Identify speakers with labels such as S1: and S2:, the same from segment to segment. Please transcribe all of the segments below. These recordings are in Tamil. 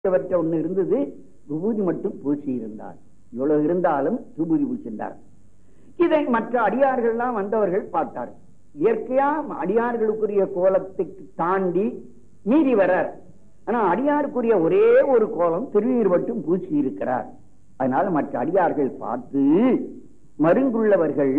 S1: அவற்றை ஒண்ணு இருந்தது விபூதி மட்டும் பூசி இருந்தார் இவ்வளவு இருந்தாலும் விபூதி பூசிருந்தார் இதை மற்ற அடியார்கள்லாம் வந்தவர்கள் பார்த்தார் இயற்கையா அடியார்களுக்குரிய கோலத்தை தாண்டி மீறி வரார் ஆனா அடியாருக்குரிய ஒரே ஒரு கோலம் திருநீர் மட்டும் பூசி இருக்கிறார் அதனால மற்ற அடியார்கள் பார்த்து மருங்குள்ளவர்கள்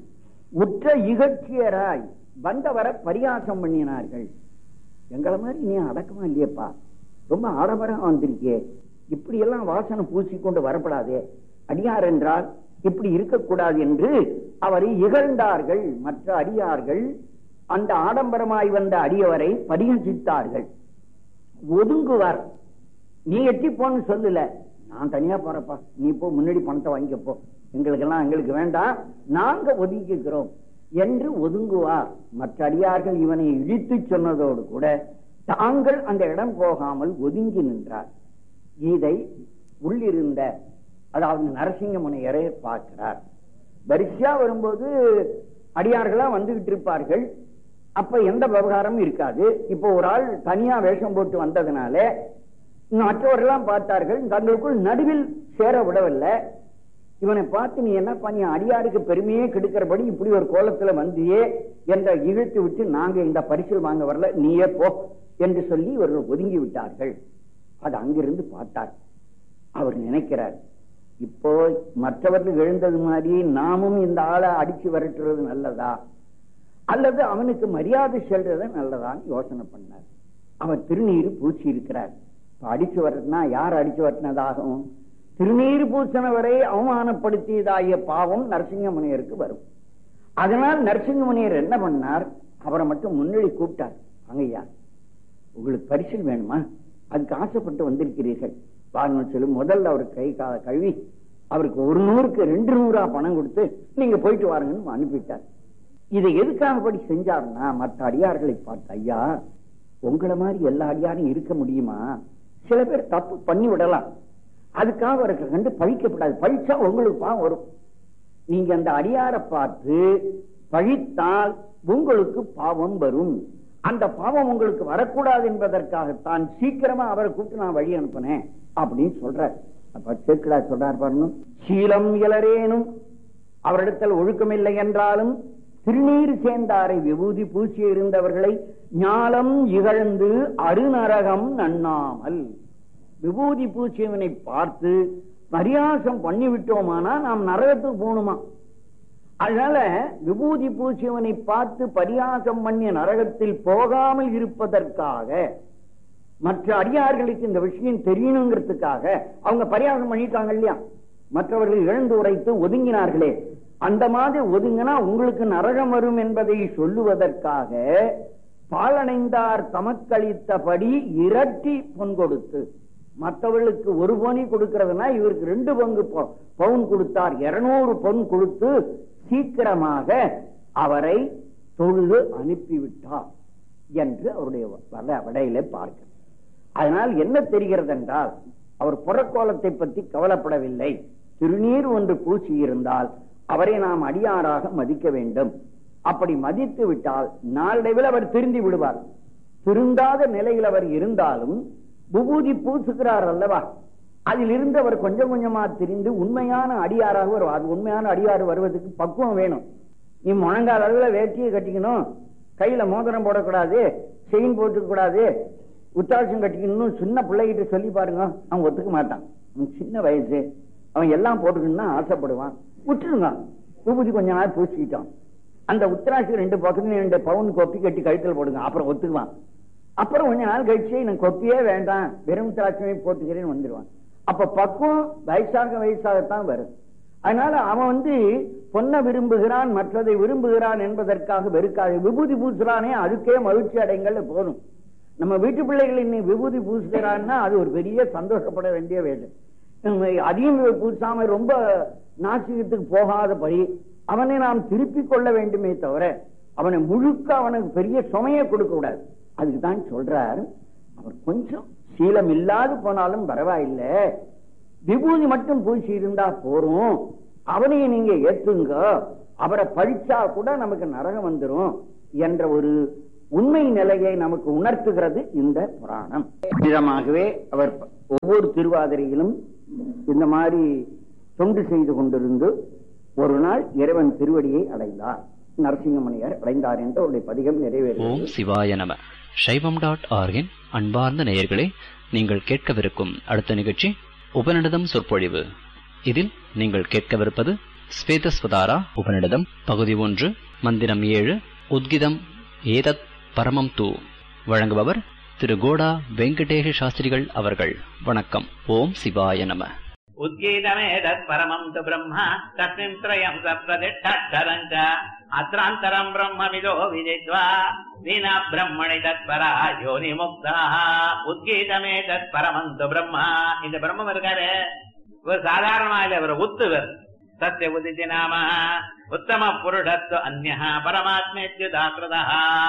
S1: உற்ற இகழ்ச்சியராய் வந்தவரை பரியாசம் பண்ணினார்கள் எங்களை மாதிரி நீ அடக்கமா இல்லையப்பா ரொம்ப ஆடம்பரம் வந்திருக்கே இப்படி எல்லாம் வாசனை பூசிக்கொண்டு வரப்படாதே அடியார் என்றால் இப்படி இருக்கக்கூடாது என்று அவரை இகழ்ந்தார்கள் மற்ற அடியார்கள் அந்த ஆடம்பரமாய் வந்த அடியவரை பரிகசித்தார்கள் ஒதுங்குவார் நீ எட்டி போன்னு சொல்லல நான் தனியா போறப்பா நீ போ முன்னாடி பணத்தை வாங்கிக்கப்போ எங்களுக்கெல்லாம் எங்களுக்கு வேண்டாம் நாங்க ஒதுக்கிக்கிறோம் என்று ஒதுங்குவார் மற்ற அடியார்கள் இவனை இழித்து சொன்னதோடு கூட தாங்கள் அந்த இடம் போகாமல் ஒதுங்கி நின்றார் இதை உள்ளிருந்த அதாவது நரசிங்க முனையரை பார்க்கிறார் வரிசையா வரும்போது அடியார்களா வந்துகிட்டு இருப்பார்கள் அப்ப எந்த விவகாரமும் இருக்காது இப்போ ஒரு ஆள் தனியா வேஷம் போட்டு வந்ததுனால மற்றவர்கள்லாம் பார்த்தார்கள் தங்களுக்குள் நடுவில் சேர விடவில்லை இவனை பார்த்து நீ என்ன பண்ணி அடியாருக்கு பெருமையே கெடுக்கிறபடி இப்படி ஒரு கோலத்துல வந்தியே என்ற இழுத்து விட்டு நாங்க இந்த பரிசில் வாங்க வரல நீயே போ என்று சொல்லி இவர்கள் ஒதுங்கி விட்டார்கள் அது அங்கிருந்து பார்த்தார் அவர் நினைக்கிறார் இப்போ மற்றவர்கள் எழுந்தது மாதிரி நாமும் இந்த ஆளை அடிச்சு விரட்டுறது நல்லதா அல்லது அவனுக்கு மரியாதை செல்றது நல்லதான்னு யோசனை பண்ணார் அவர் திருநீர் பூச்சி இருக்கிறார் அடிச்சு வரட்டுனா யார் அடிச்சு வரட்டினதாகும் திருநீர் பூசணவரை அவமானப்படுத்தியதாகிய பாவம் நரசிங்கமுனியருக்கு வரும் அதனால் நரசிங்கமுனியர் என்ன பண்ணார் அவரை மட்டும் முன்னாடி கூப்பிட்டார் அங்கய்யா உங்களுக்கு பரிசில் வேணுமா அதுக்கு ஆசைப்பட்டு வந்திருக்கிறீர்கள் வாங்க சொல்லி முதல்ல அவர் கை கால கழுவி அவருக்கு ஒரு நூறுக்கு ரெண்டு நூறா பணம் கொடுத்து நீங்க போயிட்டு வாருங்கன்னு அனுப்பிட்டார் இதை எதுக்காக படி செஞ்சாருன்னா மற்ற அடியார்களை பார்த்து ஐயா உங்களை மாதிரி எல்லா அடியாரும் இருக்க முடியுமா சில பேர் தப்பு பண்ணி விடலாம் அதுக்காக அவருக்கு கண்டு பழிக்கப்படாது பழிச்சா உங்களுக்கு பாவம் வரும் நீங்க அந்த அடியாரை பார்த்து பழித்தால் உங்களுக்கு பாவம் வரும் அந்த பாவம் உங்களுக்கு வரக்கூடாது என்பதற்காகத்தான் சீக்கிரமா அவரை கூப்பிட்டு நான் வழி அனுப்பினேன் அப்படின்னு சொல்ற அப்ப சேர்க்கலா சொல்றார் பாருங்க சீலம் இளரேனும் அவரிடத்தில் ஒழுக்கம் இல்லை என்றாலும் திருநீர் சேர்ந்தாரை விபூதி பூசி இருந்தவர்களை ஞாலம் இகழ்ந்து அருநரகம் நண்ணாமல் விபூதி பூசியவனை பார்த்து பரியாசம் பண்ணிவிட்டோமானா நாம் நரகத்துக்கு போகணுமா அதனால விபூதி பூசியவனை பார்த்து பரியாசம் பண்ணிய நரகத்தில் போகாமல் இருப்பதற்காக மற்ற அடியார்களுக்கு இந்த விஷயம் தெரியணுங்கிறதுக்காக அவங்க பரியாசம் பண்ணிட்டாங்க இல்லையா மற்றவர்கள் இழந்து உரைத்து ஒதுங்கினார்களே அந்த மாதிரி ஒதுங்கினா உங்களுக்கு நரகம் வரும் என்பதை சொல்லுவதற்காக பாலடைந்தார் தமக்களித்தபடி இரட்டி பொன் கொடுத்து மற்றவர்களுக்கு ஒரு பொனி கொடுக்கிறதுனா இவருக்கு ரெண்டு பங்கு பவுன் கொடுத்தார் இருநூறு பொன் கொடுத்து சீக்கிரமாக அவரை தொழுது அனுப்பிவிட்டார் என்று அவருடைய வடையில பார்க்க அதனால் என்ன தெரிகிறது என்றால் அவர் புறக்கோலத்தை பற்றி கவலைப்படவில்லை திருநீர் ஒன்று பூசி இருந்தால் அவரை நாம் அடியாராக மதிக்க வேண்டும் அப்படி மதித்து விட்டால் நாளடைவில் அவர் திருந்தி விடுவார் திருந்தாத நிலையில் அவர் இருந்தாலும் விபூதி பூசுகிறார் அல்லவா அதில் இருந்து அவர் கொஞ்சம் கொஞ்சமா திரிந்து உண்மையான அடியாராக வருவார் அது உண்மையான அடியாறு வருவதற்கு பக்குவம் வேணும் நீ முழங்கால அளவுல வேட்டியை கட்டிக்கணும் கையில மோதிரம் போடக்கூடாது செயின் போட்டுக்க கூடாது உத்தாட்சம் கட்டிக்கணும் சின்ன பிள்ளைகிட்ட சொல்லி பாருங்க அவன் ஒத்துக்க மாட்டான் அவன் சின்ன வயசு அவன் எல்லாம் போட்டுக்கணும்னா ஆசைப்படுவான் விட்டுருங்க விபூதி கொஞ்ச நாள் பூசிக்கிட்டான் அந்த உத்தராட்சி ரெண்டு பக்கத்துல ரெண்டு பவுன் கொப்பி கட்டி கழுத்தில் போடுங்க அப்புறம் ஒத்துக்குவான் அப்புறம் கொஞ்ச நாள் கழிச்சு எனக்கு கொப்பியே வேண்டாம் வெறும் திராட்சமே போட்டுக்கிறேன்னு வந்துடுவான் அப்ப பக்குவம் வயசாக வயசாகத்தான் வரும் அதனால அவன் வந்து பொண்ணை விரும்புகிறான் மற்றதை விரும்புகிறான் என்பதற்காக வெறுக்காது விபூதி பூசுறானே அதுக்கே மகிழ்ச்சி அடைங்கள் போதும் நம்ம வீட்டு பிள்ளைகள் இன்னும் விபூதி பூசுகிறான்னா அது ஒரு பெரிய சந்தோஷப்பட வேண்டிய வேலை அதையும் பூசாம ரொம்ப நாசிகத்துக்கு போகாதபடி அவனை நாம் திருப்பிக் கொள்ள வேண்டுமே தவிர அவனை முழுக்க அவனுக்கு பெரிய சுமையை கொடுக்க கூடாது அதுக்கு தான் சொல்றார் அவர் கொஞ்சம் சீலம் இல்லாது போனாலும் பரவாயில்லை விபூதி மட்டும் பூசி இருந்தா போறோம் அவனையும் நீங்க ஏற்றுங்க அவரை பழிச்சா கூட நமக்கு நரகம் வந்துடும் என்ற ஒரு உண்மை நிலையை நமக்கு உணர்த்துகிறது இந்த புராணம் விதமாகவே அவர் ஒவ்வொரு திருவாதிரையிலும் இந்த மாதிரி தொண்டு செய்து கொண்டிருந்து ஒரு நாள் இறைவன் திருவடியை அடைந்தார் நரசிங்கமணியர் அடைந்தார் என்று அவருடைய பதிகம்
S2: ஓம்
S1: நிறைவேறும்
S2: சிவாய நம சைவம் டாட் ஆர்கின் அன்பார்ந்த நேயர்களே நீங்கள் கேட்கவிருக்கும் அடுத்த நிகழ்ச்சி உபநிடதம் சொற்பொழிவு இதில் நீங்கள் கேட்கவிருப்பது ஸ்வேதஸ்வதாரா உபநிடதம் பகுதி ஒன்று மந்திரம் ஏழு உத்கிதம் ஏதத் பரமம் தூ வழங்குபவர் திரு கோடா வெங்கடேஷ சாஸ்திரிகள் அவர்கள் வணக்கம் ஓம் சிவாய நம
S3: उद्गीतमेतत् परमम् तु ब्रह्म तस्मिन् त्रयम् सप्रतिष्ठक्षरम् च अत्रान्तरम् ब्रह्मविदो विदित्वा विना ब्रह्मणि तत्परा योनिमुक्ताः உத்கீதமேதத் பரமம் து பிரம்மா இந்த பிரம்மம் இருக்காரு ஒரு சாதாரணமா இல்ல ஒரு உத்துவர் சத்திய உதிதி நாம உத்தம புருஷத்வ அந்நிய பரமாத்மேத்யுதாக்கிருதா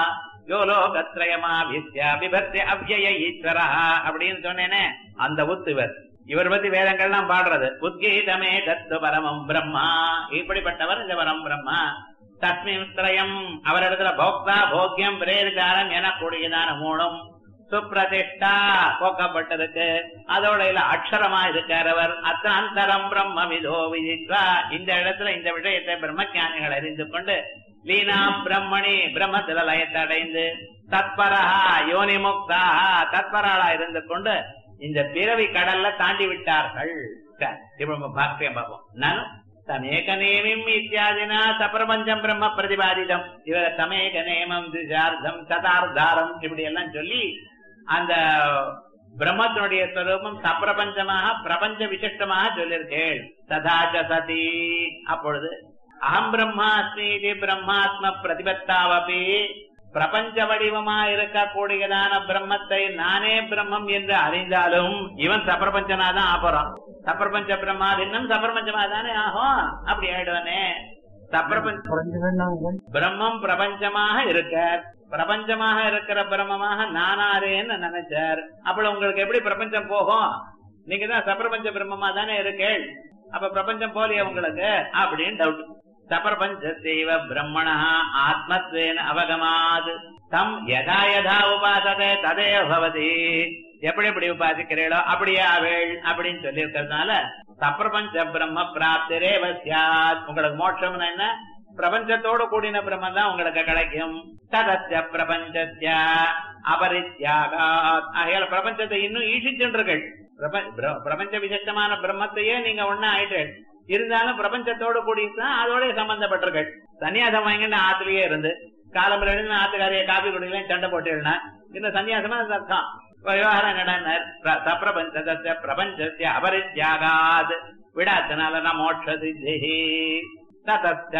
S3: யோ லோகத்ரயமா வித்யா விபத்தி அவ்யய ஈஸ்வரா அப்படின்னு சொன்னேனே அந்த உத்துவர் இவர் பத்தி வேதங்கள்லாம் பாடுறது உத்கீதமே தத்து பரமம் பிரம்மா இப்படிப்பட்டவர் இந்த பரம் பிரம்மா தஸ்மின் திரயம் அவரிடத்துல போக்தா போக்கியம் பிரேரிதாரம் எனக்கூடியதான மூணும் சுப்ரதிஷ்டா போக்கப்பட்டிருக்கு அதோட இல்ல அக்ஷரமா இருக்கார் அவர் அத்தாந்தரம் பிரம்ம விதோ விதித்வா இந்த இடத்துல இந்த விஷயத்தை பிரம்மஞானிகள் அறிந்து கொண்டு லீனா பிரம்மணி பிரம்மத்தில லயத்தை அடைந்து தத்பரஹா யோனி முக்தா தத்பராளா இருந்து கொண்டு இந்த பிறவி கடல்ல தாண்டி விட்டார்கள் சரி, இப்ப நம்ம பாக்கியம் பார்ப்போம் நானும் தமேக நேமிம் இத்தியாதினா சப்ரபஞ்சம் பிரம்ம பிரதிபாதிதம் இவர தமேக நேமம் திசார்த்தம் சதார்த்தாரம் இப்படி எல்லாம் சொல்லி அந்த பிரம்மத்தினுடைய ஸ்வரூபம் சப்பிரபஞ்சமாக பிரபஞ்ச விசிஷ்டமாக சொல்லியிருக்கேள் ததாச்ச சதி அப்பொழுது அகம் பிரம்மாஸ்மி இது பிரம்மாத்ம பிரதிபத்தாவபி பிரபஞ்ச வடிவமா இருக்கக்கூடியதான பிரம்மத்தை நானே பிரம்மம் என்று அறிந்தாலும் இவன் சப்பிரபஞ்சனா தான் ஆபரம் சப்பிரபஞ்ச பிரம்மா இன்னும் சப்பிரபஞ்சமா தானே ஆகும் அப்படி ஆயிடுவானே சப்பிரபஞ்ச பிரம்மம் பிரபஞ்சமாக இருக்க பிரபஞ்சமாக இருக்கிற பிரம்மமாக நானாரேன்னு நினைச்சார் அப்ப உங்களுக்கு எப்படி பிரபஞ்சம் போகும் நீங்க தான் சப்பிரபஞ்ச பிரம்மமா தானே இருக்கேள் அப்ப பிரபஞ்சம் போலியா உங்களுக்கு அப்படின்னு டவுட் சப்பிரபஞ்சத்தேவ பிரம்மணா ஆத்மத்வேன அவகமாத் தம் யதா யதா உபாசதே ததே பவதி எப்படி எப்படி உபாசிக்கிறீளோ அப்படியே அவள் அப்படின்னு சொல்லி இருக்கிறதுனால சப்பிரபஞ்ச பிரம்ம பிராப்திரேவ சியாத் உங்களுக்கு மோட்சம்னா என்ன பிரபஞ்சத்தோடு கூடின பிரம்மம் தான் உங்களுக்கு கிடைக்கும் ததஸ்ய பிரபஞ்சஸ்ய அபரித்யாகாத் ஆகையால பிரபஞ்சத்தை இன்னும் ஈஷிச்சுன்றீர்கள் பிரப- பிர- பிரபஞ்ச விசிஷ்டமான பிரம்மத்தையே நீங்க ஒண்ணா ஆயிட்டு இருந்தாலும் பிரபஞ்சத்தோடு கூடிதான் அதோட சம்பந்தப்பட்டிருக்கள் சன்னியாசம் வாங்கிட்டு ஆத்துலயே இருந்து காலம் எழுந்து ஆத்துக்காரிய காபி குடிக்கலாம் சண்டை போட்டு இந்த சன்னியாசமா அது அர்த்தம் இப்ப விவகாரம் என்னடா சப்பிரபஞ்ச பிரபஞ்சஸ்ய அபரித்யாகாத் விடாத்தனால மோட்ச சித்தி ததஸ்ய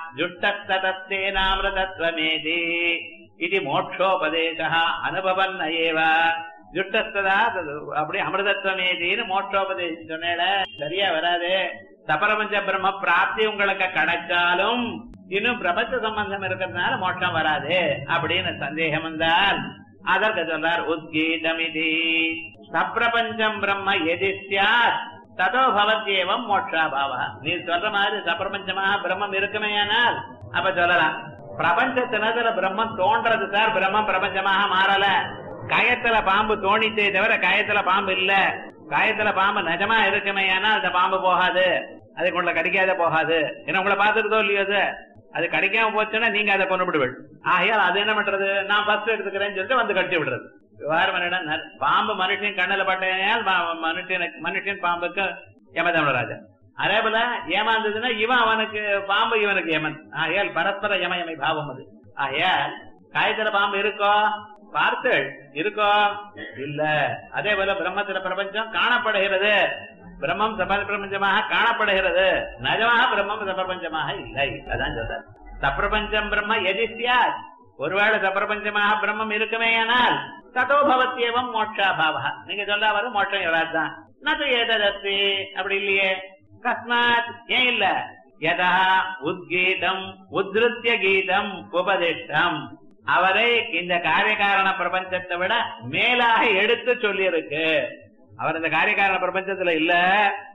S3: ஜுஷ்டஸ்ததஸ்தேனாமிருதத்வமேதி இது மோட்சோபதேசः அனுபவன் ஏவ ஜுட்டஸ்ததா தது அப்படி அமிர்தத்வமேதின்னு மோட்சோபதேசம் சொன்னேல சரியா வராது சபரபஞ்ச பிரம்ம பிராப்தி உங்களுக்கு கிடைச்சாலும் இன்னும் பிரபஞ்ச சம்பந்தம் இருக்கிறதுனால மோட்சம் வராது அப்படின்னு சந்தேகம் வந்தால் அதற்கு சொல்றார் உத்கீதமிதி சப்பிரபஞ்சம் பிரம்ம எதி சியாத் ததோ பவத்யேவம் மோட்சாபாவா நீ சொல்ற மாதிரி சப்பிரபஞ்சமாக பிரம்மம் இருக்குமேயானால் அப்ப சொல்லலாம் பிரபஞ்சத்தினதுல பிரம்மம் தோன்றது சார் பிரம்மம் பிரபஞ்சமாக மாறல கயத்துல பாம்பு தோணித்தே தவிர கயத்துல பாம்பு இல்ல கயத்துல பாம்பு நிஜமா இருக்குமேயானால் அந்த பாம்பு போகாது அது உங்களை கடிக்காத போகாது ஏன்னா உங்களை பாத்துருதோ இல்லையோ அது அது கிடைக்காம போச்சுன்னா நீங்க அதை கொண்டு விடுவீள் ஆகையால் அது என்ன பண்றது நான் ஃபர்ஸ்ட் எடுத்துக்கிறேன்னு சொல்லிட்டு வந்து கட்டி விடுறது விவகாரம் என்னடா நர்- பாம்பு மனுஷன் கண்ணுல பட்டையால் பா- மனுஷனுக்கு மனுஷன் பாம்புக்கு யமதமராஜா அதே போல ஏமாந்ததுன்னா இவன் அவனுக்கு பாம்பு இவனுக்கு யமன் ஆகையால் பரஸ்பர யமயமை பாவம் அது ஆகையால் காயத்துல பாம்பு இருக்கோ பார்த்தள் இருக்கோ இல்ல அதே போல பிரம்மத்துல பிரபஞ்சம் காணப்படுகிறது பிரம்மம் சபல பிரபஞ்சமாக காணப்படுகிறது நிஜமாக பிரம்மம் சப்பிரபஞ்சமாக இல்லை அதான் சொல்றார் சப்பிரபஞ்சம் பிரம்ம எதி சியாத் ஒருவேளை சப்பிரபஞ்சமாக பிரம்மம் இருக்குமேயானால் ததோ பவத்தியவம் மோட்சாபாவா நீங்க சொல்ற வரும் மோட்சம் இவராதான் நது ஏததஸ்தி அப்படி இல்லையே கஸ்மாத் ஏன் இல்ல யதா உத்கீதம் உத்ருத்திய கீதம் உபதிஷ்டம் அவரை இந்த காரியகாரண பிரபஞ்சத்தை விட மேலாக எடுத்து சொல்லியிருக்கு அவர் இந்த காரியகாரண பிரபஞ்சத்துல இல்ல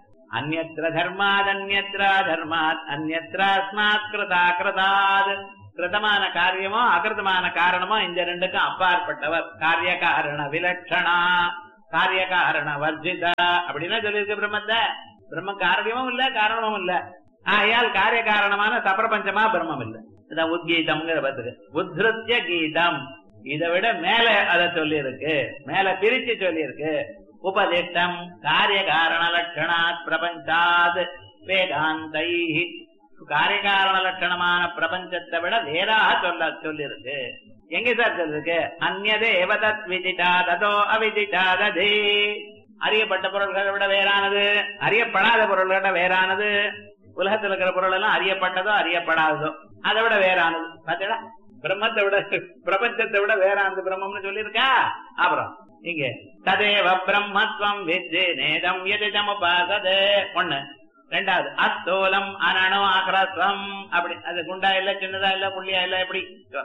S3: அந்நத்திர தர்மாத் அந்நத்ரா தர்மாத் அந்நத்ராஸ்மாத் கிருதா கிருதாத் கிருதமான காரியமோ அகிருதமான காரணமோ இந்த ரெண்டுக்கும் அப்பாற்பட்டவர் காரிய காரண விலட்சணா காரிய காரண வர்ஜிதா அப்படின்னா சொல்லியிருக்கு பிரம்மத்தை பிரம்ம காரியமும் இல்ல காரணமும் இல்ல ஆகையால் காரிய காரணமான சப்பிரபஞ்சமா பிரம்மம் இல்ல இதான் உத்கீதம்ங்கிற பத்துக்கு உத்ருத்திய கீதம் இதை விட மேல அதை சொல்லி இருக்கு மேல பிரிச்சு சொல்லி இருக்கு உபதிஷ்டம் காரிய காரண லட்சணாத் பிரபஞ்சாத் வேதாந்தை காரிய காரண லட்சணமான பிரபஞ்சத்தை விட வேறாக சொல்ல சொல்லி இருக்கு எங்க சார் சொல்லிருக்கு அந்நதே ஏவதத் விதிதா ததோ அவிதிதா ததே அறியப்பட்ட பொருள்களை விட வேறானது அறியப்படாத பொருள்களை விட வேறானது உலகத்தில் இருக்கிற பொருள் எல்லாம் அறியப்பட்டதோ அறியப்படாததோ அதை விட வேறானது பாத்தீங்களா பிரம்மத்தை விட பிரபஞ்சத்தை விட வேறானது பிரம்மம்னு சொல்லியிருக்கா அப்புறம் இங்க ததேவ பிரம்மத்வம் வித்து நேதம் எதிதம் உபாசதே ஒண்ணு ரெண்டாவது அஸ்தூலம் அனணு அகரத்வம் அப்படி அது குண்டா இல்ல சின்னதா இல்ல புள்ளியா இல்ல எப்படி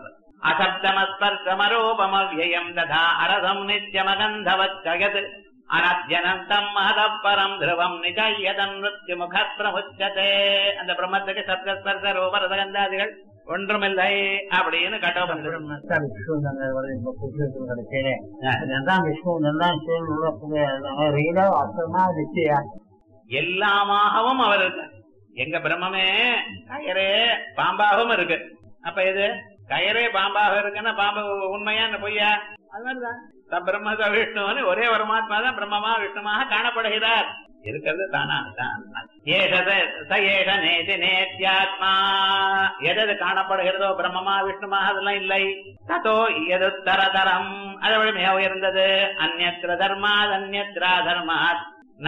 S3: அசப்தமஸ்பர்சமரூபமவ்யயம் ததா அரசம் நித்யமகந்தவச்சயத் அனத்யனந்தம் மகதப்பரம் திரவம் நிஜயதன் மிருத்யு முகப்பிரமுச்சதே அந்த பிரம்மத்துக்கு சப்தஸ்பர்ச ரூப ரசகந்தாதிகள் ஒன்றுமில்லை அப்படின்னு கட்டோபம்
S4: பிரம்மத்தான் விஷ்ணுங்கிறது வருது இப்ப புத்தகத்துல கிடைச்சேனே அதுதான் விஷ்ணு தான் சேர்ந்து உள்ள ரீடா அர்த்தமா நிச்சயா
S3: எல்லாமாகவும் அவர் இருக்கார் எங்க பிரம்மமே கயரே பாம்பாகவும் இருக்கு அப்ப இது கயரே பாம்பாக இருக்குன்னா பாம்பு உண்மையா என்ன பொய்யா அது மாதிரிதான் ச பிரம்ம ச விஷ்ணுன்னு ஒரே பரமாத்மா தான் பிரம்மமா விஷ்ணுமாக காணப்படுகிறார் இருக்கிறது தானா தான் ஏஷத ச ஏஷ நேதி நேத்யாத்மா எதது காணப்படுகிறதோ பிரம்மமா விஷ்ணுமாக அதெல்லாம் இல்லை ததோ எது தரதரம் அதை விட மிக உயர்ந்தது அந்நத்திர தர்மாத் அந்நத்ரா தர்மாத்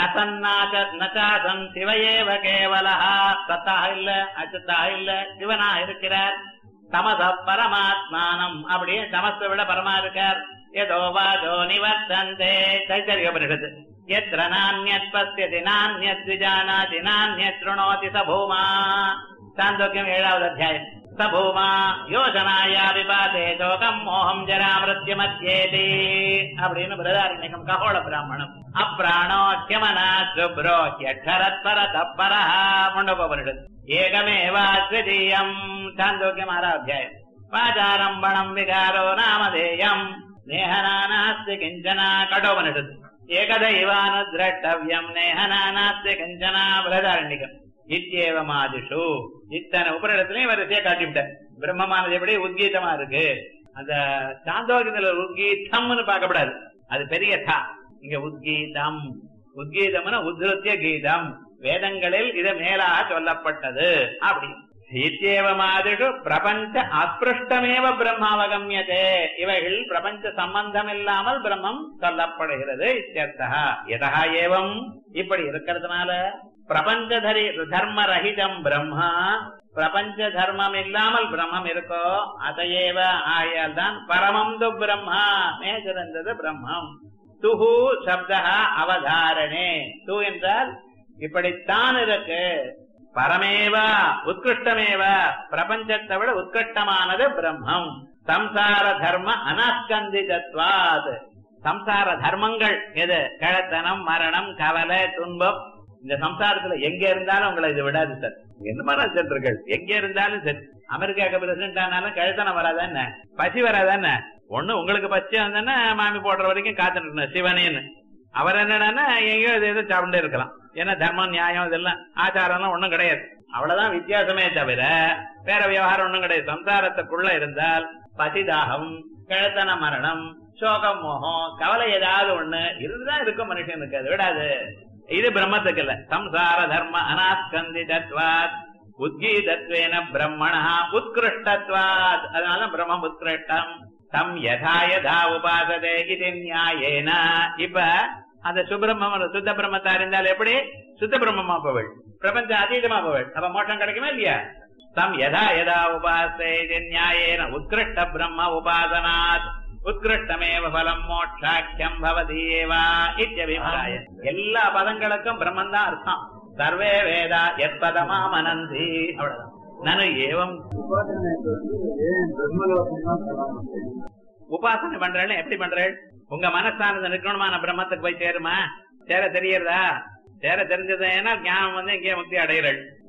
S3: நச்சாசன் சிவையேவ கேவலஹா சத்தாக இல்ல அச்சத்தாக இல்ல சிவனா இருக்கிறார் தமச பரமாத்மானம் அப்படியே தமசை விட பரமா இருக்கார் ஏதோ வாதோ நிவர்த்தந்தே தைத்தரிய உபனிஷத்து எத்திர நானியத் பசியதி நானியத் விஜானாதி நானியத் திருணோதி சபூமா சாந்தோக்கியம் ஏழாவது அத்தியாயம் சபூமா யோஜனாயா விபாதே சோகம் மோகம் ஜரா மிருத்யு மத்தியேதி அப்படின்னு பிரதாரண்யகம் ககோள பிராமணம் அப்பிராணோக்கியமனா சுப்ரோ யக்ஷரத்பர தப்பரஹ முண்டோபனிஷத் ஏகமேவாத்விதீயம் சாந்தோக்கியம் ஆறாத்தியாயம் வாச்சாரம்பணம் விகாரோ நாமதேயம் நேஹனானாஸ்தி கிஞ்சனா கடோபனிஷத் ஏகதைவானுதிரட்டவியம் நேஹனானாஸ்தி கிஞ்சனா பிரதாரண்யகம் இத்தியேவமாதிஷு இத்தனை உபரிடத்திலையும் வரிசையா காட்டிவிட்டேன் பிரம்மமானது எப்படி உத்கீதமா இருக்கு அந்த சாந்தோகத்துல உத்கீதம்னு பார்க்கப்படாது அது பெரிய தா இங்க உத்கீதம் உத்கீதம்னா உத்ருத்திய கீதம் வேதங்களில் இது மேலாக சொல்லப்பட்டது அப்படி இத்தியேவமாதிஷு பிரபஞ்ச அஸ்பிருஷ்டமேவ பிரம்மாவகமியதே இவைகள் பிரபஞ்ச சம்பந்தம் இல்லாமல் பிரம்மம் சொல்லப்படுகிறது இத்தியர்த்தா எதா ஏவம் இப்படி இருக்கிறதுனால பிரபஞ்ச தரி தர்ம ரஹிதம் பிரம்மா பிரபஞ்ச தர்மம் இல்லாமல் பிரம்மம் இருக்கோ அதையேவ ஆயால் தான் பரமம் து பிரம்மா மேஜிருந்தது பிரம்மம் துஹு சப்த அவதாரணே து என்றால் இப்படித்தான் இருக்கு பரமேவ உத்கிருஷ்டமேவ பிரபஞ்சத்தை விட உத்கிருஷ்டமானது பிரம்மம் சம்சார தர்ம அனாஸ்கந்திதத்வாத் சம்சார தர்மங்கள் எது கிழத்தனம் மரணம் கவலை துன்பம் இந்த சம்சாரத்துல எங்க இருந்தாலும் உங்களை இது விடாது சார் என்னமா சென்றுகள் எங்க இருந்தாலும் சரி அமெரிக்காவுக்கு பிரசிடண்ட் ஆனாலும் கழுத்தனம் வராதா என்ன பசி வராதா என்ன ஒண்ணு உங்களுக்கு பசி வந்தா மாமி போடுற வரைக்கும் காத்துட்டு இருக்கணும் சிவனேன்னு அவர் என்னன்னா எங்கேயோ இது எதோ சாப்பிட்டு இருக்கலாம் ஏன்னா தர்மம் நியாயம் இதெல்லாம் ஆச்சாரம் எல்லாம் ஒண்ணும் கிடையாது அவ்வளவுதான் வித்தியாசமே தவிர வேற விவகாரம் ஒண்ணும் கிடையாது சம்சாரத்துக்குள்ள இருந்தால் பசிதாகம் கிழத்தன மரணம் சோகம் மோகம் கவலை ஏதாவது ஒண்ணு இருந்துதான் இருக்கும் மனுஷனுக்கு அது விடாது இது பிரம்மத்துக்கு இல்ல சம்சார தர்ம அனாஸ்கந்தி தத்வாத் உத்கீதத்வேன பிரம்மணா உத்கிருஷ்டத்வாத் அதனால பிரம்மம் உத்கிருஷ்டம் தம் யதா யதா உபாசதே இது நியாயேன இப்ப அந்த சுப்பிரம்ம சுத்த பிரம்மத்தா இருந்தால் எப்படி சுத்த பிரம்மமா போவள் பிரபஞ்ச அதீதமா போவள் அப்ப மோட்சம் கிடைக்குமா இல்லையா தம் யதா யதா உபாசே இது நியாயேன உத்கிருஷ்ட பிரம்ம உபாசனாத் உத்கிருஷ்டமேவ பலம் மோட்சாக்கியம் பவதீவா இத்தியபிப்பிராய எல்லா பதங்களுக்கும் பிரம்மன் தான் அர்த்தம் சர்வே வேதா எப்பதமா மனந்தி அவ்வளவுதான் நனு ஏவம் உபாசனை பண்றேன்னு எப்படி பண்றேன் உங்க மனசானது நிற்கணுமான பிரம்மத்துக்கு போய் சேருமா சேர தெரியறதா சேர தெரிஞ்சது ஏன்னா ஞானம் வந்து இங்கே முக்தி அடைகிறள்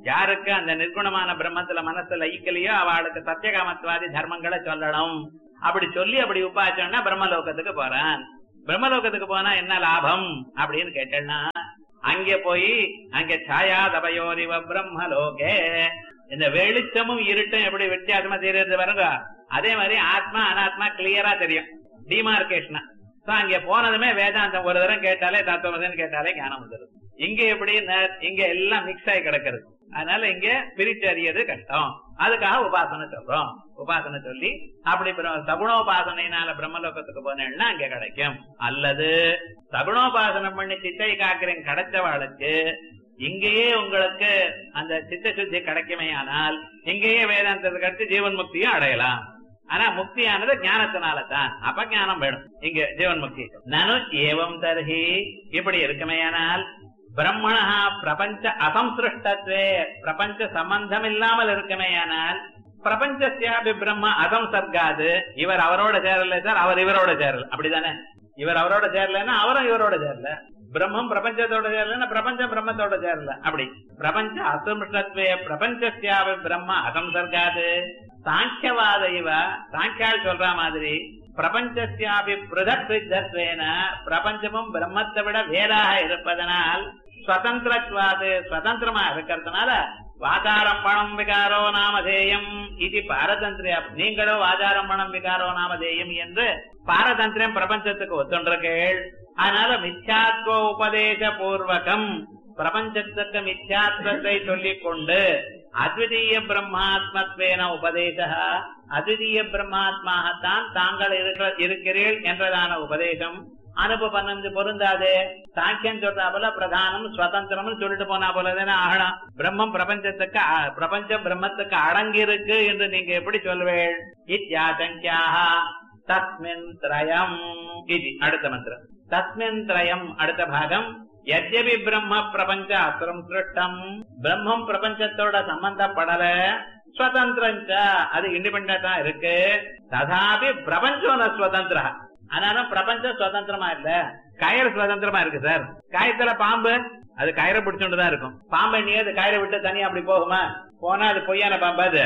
S3: யாருக்கு அந்த நிர்குணமான பிரம்மத்துல மனசு லயிக்கலையோ அவளுக்கு சத்தியகாமத்வாதி தர்மங்களை சொல்லணும் அப்படி சொல்லி அப்படி உபாச்சோம்னா பிரம்மலோகத்துக்கு போறான் பிரம்மலோகத்துக்கு போனா என்ன லாபம் அப்படின்னு கேட்டேன்னா அங்கே போய் அங்க சாயா தபயோரிவ பிரம்மலோகே இந்த வெளிச்சமும் இருட்டும் எப்படி வித்தியாசமா தெரியுது பாருங்க அதே மாதிரி ஆத்மா அனாத்மா கிளியரா தெரியும் டிமார்கேஷனா சோ அங்க போனதுமே வேதாந்தம் ஒரு தரம் கேட்டாலே தத்துவமதன் கேட்டாலே ஞானம் வந்துருது இங்க எப்படி ந- இங்க எல்லாம் மிக்ஸ் ஆகி கிடக்கிறது அதனால இங்க பிரிச்சு அறியது கஷ்டம் அதுக்காக உபாசனை சொல்றோம் உபாசனை சொல்லி அப்படி பிர- சகுணோபாசனையினால பிரம்மலோகத்துக்கு போனேன்னா அங்க கிடைக்கும் அல்லது சகுணோபாசனை பண்ணி சித்தை காக்கிறேன் கிடைச்சவாளுக்கு இங்கேயே உங்களுக்கு அந்த சித்த சுத்தி கிடைக்குமே ஆனால் இங்கேயே வேதாந்தத்துக்கு அடுத்து ஜீவன் முக்தியும் அடையலாம் ஆனா முக்தியானது ஞானத்தினால தான் அப்ப ஞானம் வேணும் இங்க ஜீவன் முக்தி நனு ஏவம் தர்ஹி இப்படி இருக்குமேயானால் பிரம்மணா பிரபஞ்ச அசம்சிருஷ்டத்வே பிரபஞ்ச சம்பந்தம் இல்லாமல் இருக்குமேயானால் பிரபஞ்சஸ்யாபி பிரம்ம அசம்சர்காது இவர் அவரோட சேரல சார் அவர் இவரோட சேரல அப்படிதானே இவர் அவரோட சேரலன்னா அவரும் இவரோட சேரல பிரம்மம் பிரபஞ்சத்தோட சேரலன்னா பிரபஞ்சம் பிரம்மத்தோட சேரல அப்படி பிரபஞ்ச அசம்சத்வே பிரபஞ்சஸ்யாபி பிரம்ம அசம்சர்காது சாங்கியவாத இவ சாங்கியால் சொல்ற மாதிரி பிரபஞ்சஸ்யாபி பிருதக் சித்தத்வேன பிரபஞ்சமும் பிரம்மத்தை விட வேறாக இருப்பதனால் சுதந்திரத்வாது சுதந்திரமா இருக்கிறதுனால வாதாரம்பணம் விகாரோ நாமதேயம் இது பாரதந்திரிய நீங்களோ வாதாரம்பணம் விகாரோ நாமதேயம் என்று பாரதந்திரம் பிரபஞ்சத்துக்கு ஒத்துன்றீர்கள் அதனால மித்யாத்வ உபதேச பூர்வகம் பிரபஞ்சத்துக்கு மித்யாத்வத்தை சொல்லிக் கொண்டு அத்விதீய பிரம்மாத்மத்வேன உபதேச அத்விதீய பிரம்மாத்மாகத்தான் தாங்கள் இருக்கிற- இருக்கிறீர்கள் என்றதான உபதேசம் அனுபவம் பொருந்தாதே சாக்கியம் சொல்றா போல பிரதானம் சுதந்திரம்னு சொல்லிட்டு போனா போல தானே ஆகணும் பிரம்மம் பிரபஞ்சத்துக்கு அ- பிரபஞ்சம் பிரம்மத்துக்கு அடங்கி இருக்கு என்று நீங்க எப்படி சொல்வேள் இத்தியாசங்கியாக தஸ்மின் திரயம் இது அடுத்த மந்திரம் தஸ்மின் திரயம் அடுத்த பாகம் யத்யபி பிரம்ம பிரபஞ்ச அசுரம் சிருஷ்டம் பிரம்மம் பிரபஞ்சத்தோட சம்பந்தப்படல சுதந்திரஞ்ச அது இண்டிபெண்டா இருக்கு ததாபி பிரபஞ்சம் ந சுதந்திர ஆனாலும் பிரபஞ்சம் சுதந்திரமா இல்ல கயிறு சுதந்திரமா இருக்கு சார் கயத்துல பாம்பு அது கயிறை பிடிச்சுட்டுதான் இருக்கும் பாம்பு நீ அது கயிறை விட்டு தனியா அப்படி போகுமா போனா அது பொய்யான பாம்பு அது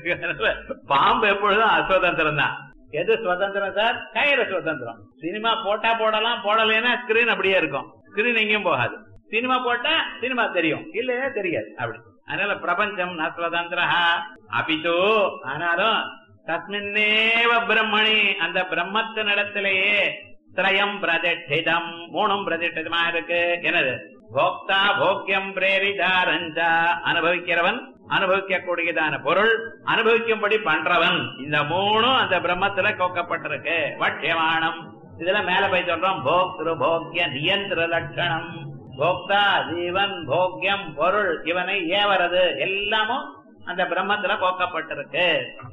S3: பாம்பு எப்பொழுதும் அசுதந்திரம் தான் எது சுதந்திரம் சார் கயிறு சுதந்திரம் சினிமா போட்டா போடலாம் போடலைன்னா ஸ்கிரீன் அப்படியே இருக்கும் ஸ்கிரீன் எங்கேயும் போகாது சினிமா போட்டா சினிமா தெரியும் இல்லையா தெரியாது அப்படி அதனால பிரபஞ்சம் ந சுதந்திர அபிதோ ஆனாலும் தஸ்மின்னேவ பிரம்மணி அந்த பிரம்மத்தினிடத்திலேயே திரயம் பிரதிஷ்டிதம் மூணும் பிரதிஷ்டிதமா இருக்கு என்னது போக்தா போக்கியம் பிரேரிதாரஞ்சா அனுபவிக்கிறவன் அனுபவிக்க கூடியதான பொருள் அனுபவிக்கும்படி பண்றவன் இந்த மூணும் அந்த பிரம்மத்துல கோக்கப்பட்டிருக்கு வட்சியமானம் இதுல மேல போய் சொல்றோம் போக்திரு போக்கிய நியந்திர லட்சணம் போக்தா ஜீவன் போக்கியம் பொருள் இவனை ஏவறது எல்லாமும் அந்த பிரம்மத்துல கோக்கப்பட்டிருக்கு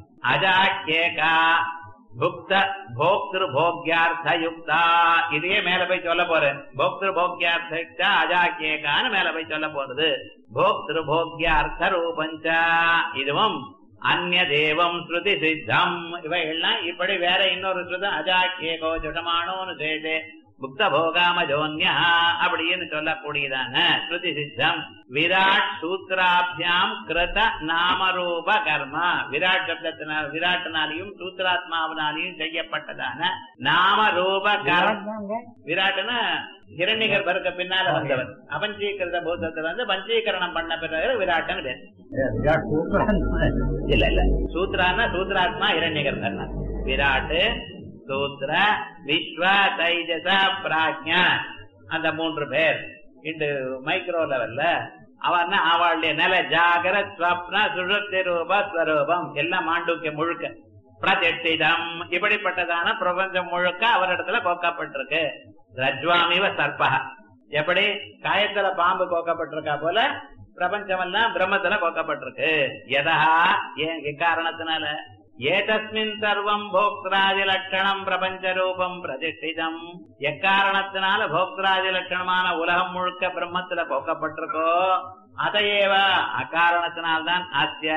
S3: அஜாக்கேகா புக்த போக்திரு போக்யார்த்த யுக்தா இதையே மேல போய் சொல்ல போறேன் போக்திரு போக்யார்த்த யுக்தா அஜாக்கேகான்னு மேல போய் சொல்ல போறது போக்திரு போக்யார்த்த ரூபஞ்ச இதுவும் அந்நிய தேவம் ஸ்ருதி சித்தம் இவைகள்லாம் இப்படி வேற இன்னொரு ஸ்ருதம் அஜாக்கேகோ ஜுடமானோன்னு சேதே புக்த போகாமஜோன்யா அப்படின்னு சொல்லக்கூடியதான ஸ்ருதி சித்தம் விராட் சூத்ராபியாம் கிருத நாமரூப கர்மா விராட் சப்தத்தினால் விராட்டினாலையும் சூத்ராத்மாவினாலையும் செய்யப்பட்டதான நாமரூப கர்ம விராட்னா ஹிரண்யகர்பருக்கு பின்னால வந்தவர் அபஞ்சீகிருத பூதத்துல வந்து பஞ்சீகரணம் பண்ண பிறகு விராட்டன் பேர்
S4: விராட் சூத்திரன்
S3: இல்ல இல்ல சூத்ரான்னா சூத்ராத்மா இரண்யகர்பர் விராட் சூத்ர விஸ்வ தைஜச பிராஜ்யா அந்த மூன்று பேர் இந்த மைக்ரோ லெவல்ல அவன் அவளுடைய நில ஜாகர ஸ்வப்ன சுழத்தி ரூப ஸ்வரூபம் எல்லாம் மாண்டுக்கிய முழுக்க பிரதிஷ்டிதம் இப்படிப்பட்டதான பிரபஞ்சம் முழுக்க அவரிடத்துல கோக்கப்பட்டிருக்கு ரஜ்வாமிவ சர்பா எப்படி காயத்துல பாம்பு கோக்கப்பட்டிருக்கா போல பிரபஞ்சமெல்லாம் பிரம்மத்துல கோக்கப்பட்டிருக்கு எதா ஏன் எக்காரணத்தினால ஏதஸ்மின் சர்வம் போக்திராதி லட்சணம் பிரபஞ்ச ரூபம் பிரதிஷ்டிதம் எக்காரணத்தினால போக்திராதி லட்சணமான உலகம் முழுக்க பிரம்மத்துல போக்கப்பட்டிருக்கோ அதையேவ அக்காரணத்தினால்தான் அஸ்ய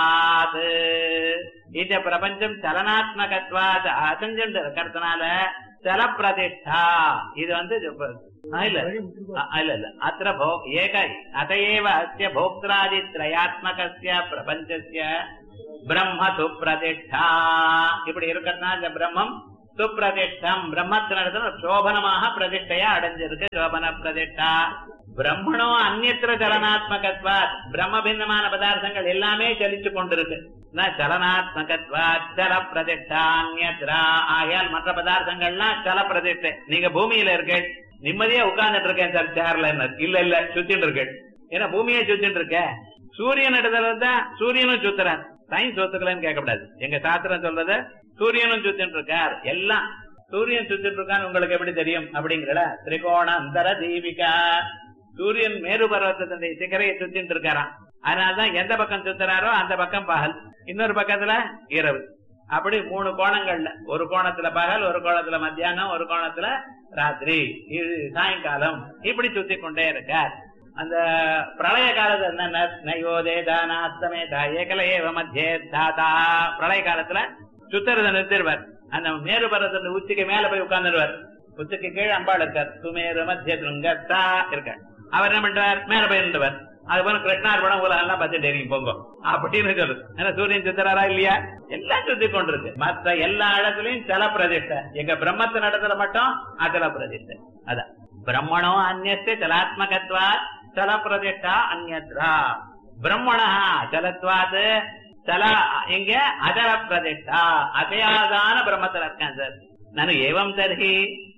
S3: சலனாத்மகத்வாத் இந்த பிரபஞ்சம் சலனாத்மகத்வாத் அசஞ்சு இருக்கிறதுனால ஜல பிரதிஷ்டா இது வந்து இது- ஆ, இல்ல ஆ, இல்ல இல்ல அத்திர போ ஏக அதையேவ அஸ்ய போக்திராதி திரயாத்மகஸ்ய பிரபஞ்சஸ்ய பிரம்ம சுப்பிரதிஷ்டா இப்படி இருக்கிறதுனா இந்த பிரம்மம் சுப்பிரதிஷ்டம் பிரம்மத்தினிடத்துல சோபனமாக பிரதிஷ்டையா அடைஞ்சிருக்கு சோபன பிரதிஷ்டா பிரம்மணோ அந்நியத்திர சலனாத்மகத்வாத் பிரம்ம பின்னமான பதார்த்தங்கள் எல்லாமே சலிச்சு கொண்டிருக்கு ந சலனாத்மகத்வாத் சல பிரதிஷ்டா அந்நியத்ரா ஆகையால் மற்ற பதார்த்தங்கள்லாம் சல பிரதிஷ்டை நீங்க பூமியில இருக்க நிம்மதியா உட்கார்ந்துட்டு இருக்கேன் சார் சேர்ல இல்ல இல்ல சுத்திட்டு இருக்கேன் ஏன்னா பூமியை சுத்திட்டு இருக்க சூரியன் இடத்துல இருந்தா சூரியனும் சுத்துறான் சயின்ஸ் ஒத்துக்கலன்னு கேட்கக்கூடாது எங்க சாஸ்திரம் சொல்றது சூரியனும் சுத்திட்டு இருக்கார் எல்லாம் சூரியன் சுத்திட்டு இருக்கான்னு உங்களுக்கு எப்படி தெரியும் அப்படிங்கிற திரிகோண அந்தர தீபிகா சூரியன் மேரு பர்வத்தத்தினுடைய சிகரையை சுத்திட்டு இருக்காராம் அதனாலதான் எந்த பக்கம் சுத்துறாரோ அந்த பக்கம் பகல் இன்னொரு பக்கத்துல இரவு அப்படி மூணு கோணங்கள்ல ஒரு கோணத்துல பகல் ஒரு கோணத்துல மத்தியானம் ஒரு கோணத்துல ராத்திரி இது சாயங்காலம் இப்படி சுத்தி கொண்டே இருக்கார் அந்த பிரளய காலத்துல என்ன நயோதே தானாத்தமே தா ஏகல ஏவ மத்தியே தாதா பிரளய காலத்துல சுத்துறத நிறுத்திடுவார் அந்த மேரு பர்வத்தின் உச்சிக்கு மேல போய் உட்கார்ந்துருவார் உச்சிக்கு கீழே அம்பாள் இருக்கார் சுமேரு மத்திய திருங்கத்தா இருக்கார் அவர் என்ன பண்றார் மேல போய் இருந்தவர் அது போல கிருஷ்ணார் படம் உலகம் எல்லாம் பத்து தெரியும் பொங்க அப்படின்னு சொல்லு ஏன்னா சூரியன் சுத்துறாரா இல்லையா எல்லாம் சுத்தி கொண்டிருக்கு மற்ற எல்லா இடத்துலயும் ஜல பிரதிஷ்டை எங்க பிரம்மத்தின் இடத்துல மட்டும் அஜல பிரதிஷ்டை அதான் பிரம்மணோ அந்நிய ஜலாத்மகத்வா ஜல பிரதிஷ்டா அந்நத்ரா பிரம்மணா ஜலத்வாது ஜல இங்க அஜல பிரதிஷ்டா அசையாதான பிரம்மத்துல இருக்கேன் சார் நான் ஏவம் தர்ஹி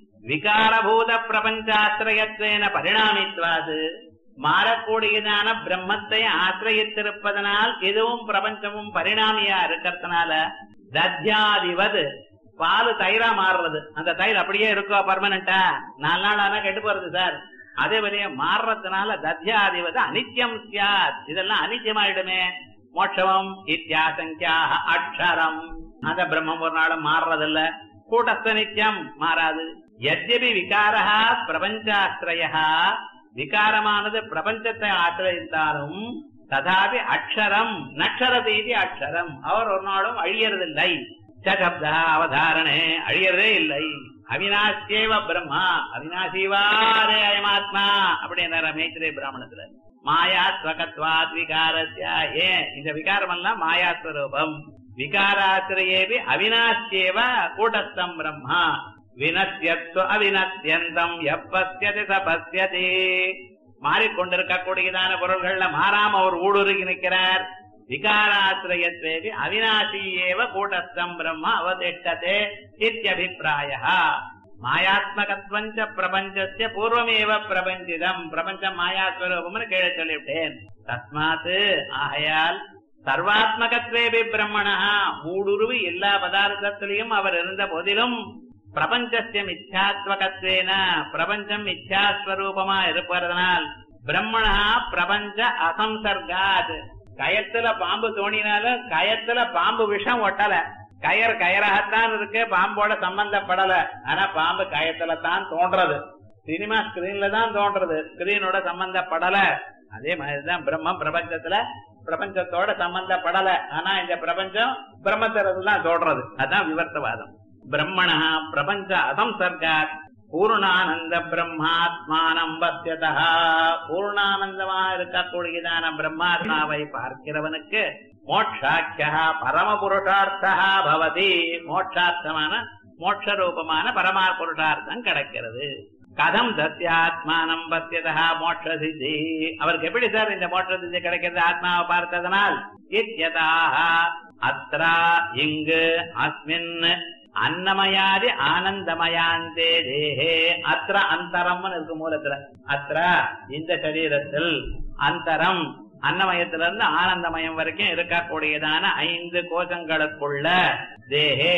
S3: விகாரபூத பிரபஞ்சாசிரயத்வேன பரிணாமித்வாது மாறக்கூடியதான பிரம்மத்தை ஆசிரியத்திருப்பதனால் இதுவும் பிரபஞ்சமும் பரிணாமியா இருக்கிறதுனால தத்யாதிவது பால் தயிரா மாறுறது அந்த தயிர் அப்படியே இருக்கோ பர்மனண்டா நாலு நாள் ஆனா கெட்டு போறது சார் அதே வழியே மாறுறதுனால தத்யாதிவது அனித்யம் சியாத் இதெல்லாம் அனித்யமாயிடுமே மோட்சமம் இத்தியாசங்கியாக அக்ஷரம் அந்த பிரம்மம் ஒரு நாளும் மாறுறதில்ல கூட்டஸ்த நித்தியம் மாறாது எத்யபி விகாரா பிரபஞ்சாஸ்திரய விகாரமானது பிரபஞ்சத்தை ஆசிரியத்தாலும் ததாபி அக்ஷரம் நக்ஷரதீதி அக்ஷரம் அவர் ஒரு நாளும் அழியறதில்லை சப்தா அவதாரணே அழியறதே இல்லை அவினாசியேவ பிரம்மா அவினாசிவாரே அயமாத்மா அப்படின்னார மேத்திரே பிராமணத்துல மாயாஸ்வகத்வாத் விகாரஸ்ய ஏன் இந்த விகாரம் எல்லாம் மாயாஸ்வரூபம் விகாராசிரியேபி அவினாசியேவ கூட்டஸ்தம் பிரம்மா வினசியத்வ அவினத்தியந்தம் எப்பசியதி சபசியதி மாறிக்கொண்டிருக்கக்கூடியதான பொருள்கள்ல மாறாம அவர் ஊடுருகி நிற்கிறார் விகாராசிரியத்வேபி அவினாசியேவ கூட்டஸ்தம் பிரம்ம அவதிஷ்டதே இத்தியபிப்பிராய மாயாத்மகத்வஞ்ச பிரபஞ்சஸ்ய பூர்வமேவ பிரபஞ்சிதம் பிரபஞ்சம் மாயாஸ்வரூபம்னு கீழே சொல்லிவிட்டேன் தஸ்மாத் ஆகையால் சர்வாத்மகத்வேபி பிரம்மணா மூடுருவி எல்லா பதார்த்தத்திலையும் அவர் இருந்த போதிலும் பிரபஞ்சஸ்ய மித்யாத்வகத்வேன பிரபஞ்சம் மித்யாஸ்வரூபமா இருப்பதனால் பிரம்மணா பிரபஞ்ச அசம்சர்காத் கயத்துல பாம்பு தோணினாலும் கயத்துல பாம்பு விஷம் ஒட்டல கயர் கயராகத்தான் இருக்கு பாம்போட சம்பந்தப்படல ஆனா பாம்பு கயத்துல தான் தோன்றது சினிமா ஸ்கிரீன்ல தான் தோன்றது ஸ்கிரீனோட சம்பந்தப்படல அதே மாதிரிதான் பிரம்மம் பிரபஞ்சத்துல பிரபஞ்சத்தோட சம்பந்தப்படல ஆனா இந்த பிரபஞ்சம் பிரம்மத்திலிருந்து தான் தோன்றது அதான் விவர்த்தவாதம் பிரம்மணா பிரபஞ்ச அசம்சர்காத் பூர்ணானந்த பிரம்மாத்மானம் பத்தியதா பூர்ணானந்தமா இருக்கக்கூடியதான பிரம்மாத்மாவை பார்க்கிறவனுக்கு மோட்சாக்கியா பரம புருஷார்த்தா பவதி மோட்சார்த்தமான மோட்ச ரூபமான பரமா புருஷார்த்தம் கிடைக்கிறது கதம் தத்யாத்மானம் பத்தியதா மோட்ச சித்தி அவருக்கு எப்படி சார் இந்த மோட்ச சித்தி கிடைக்கிறது ஆத்மாவை பார்த்ததனால் இத்யதாக அத்ரா இங்கு அஸ்மின் அன்னமயாதி ஆனந்தமயாந்தே தேஹே அத்திர அந்தரம்னு இருக்கு மூலத்துல அத்திர இந்த சரீரத்தில் அந்தரம் அன்னமயத்திலிருந்து ஆனந்தமயம் வரைக்கும் இருக்கக்கூடியதான ஐந்து கோஷங்களுக்குள்ள தேஹே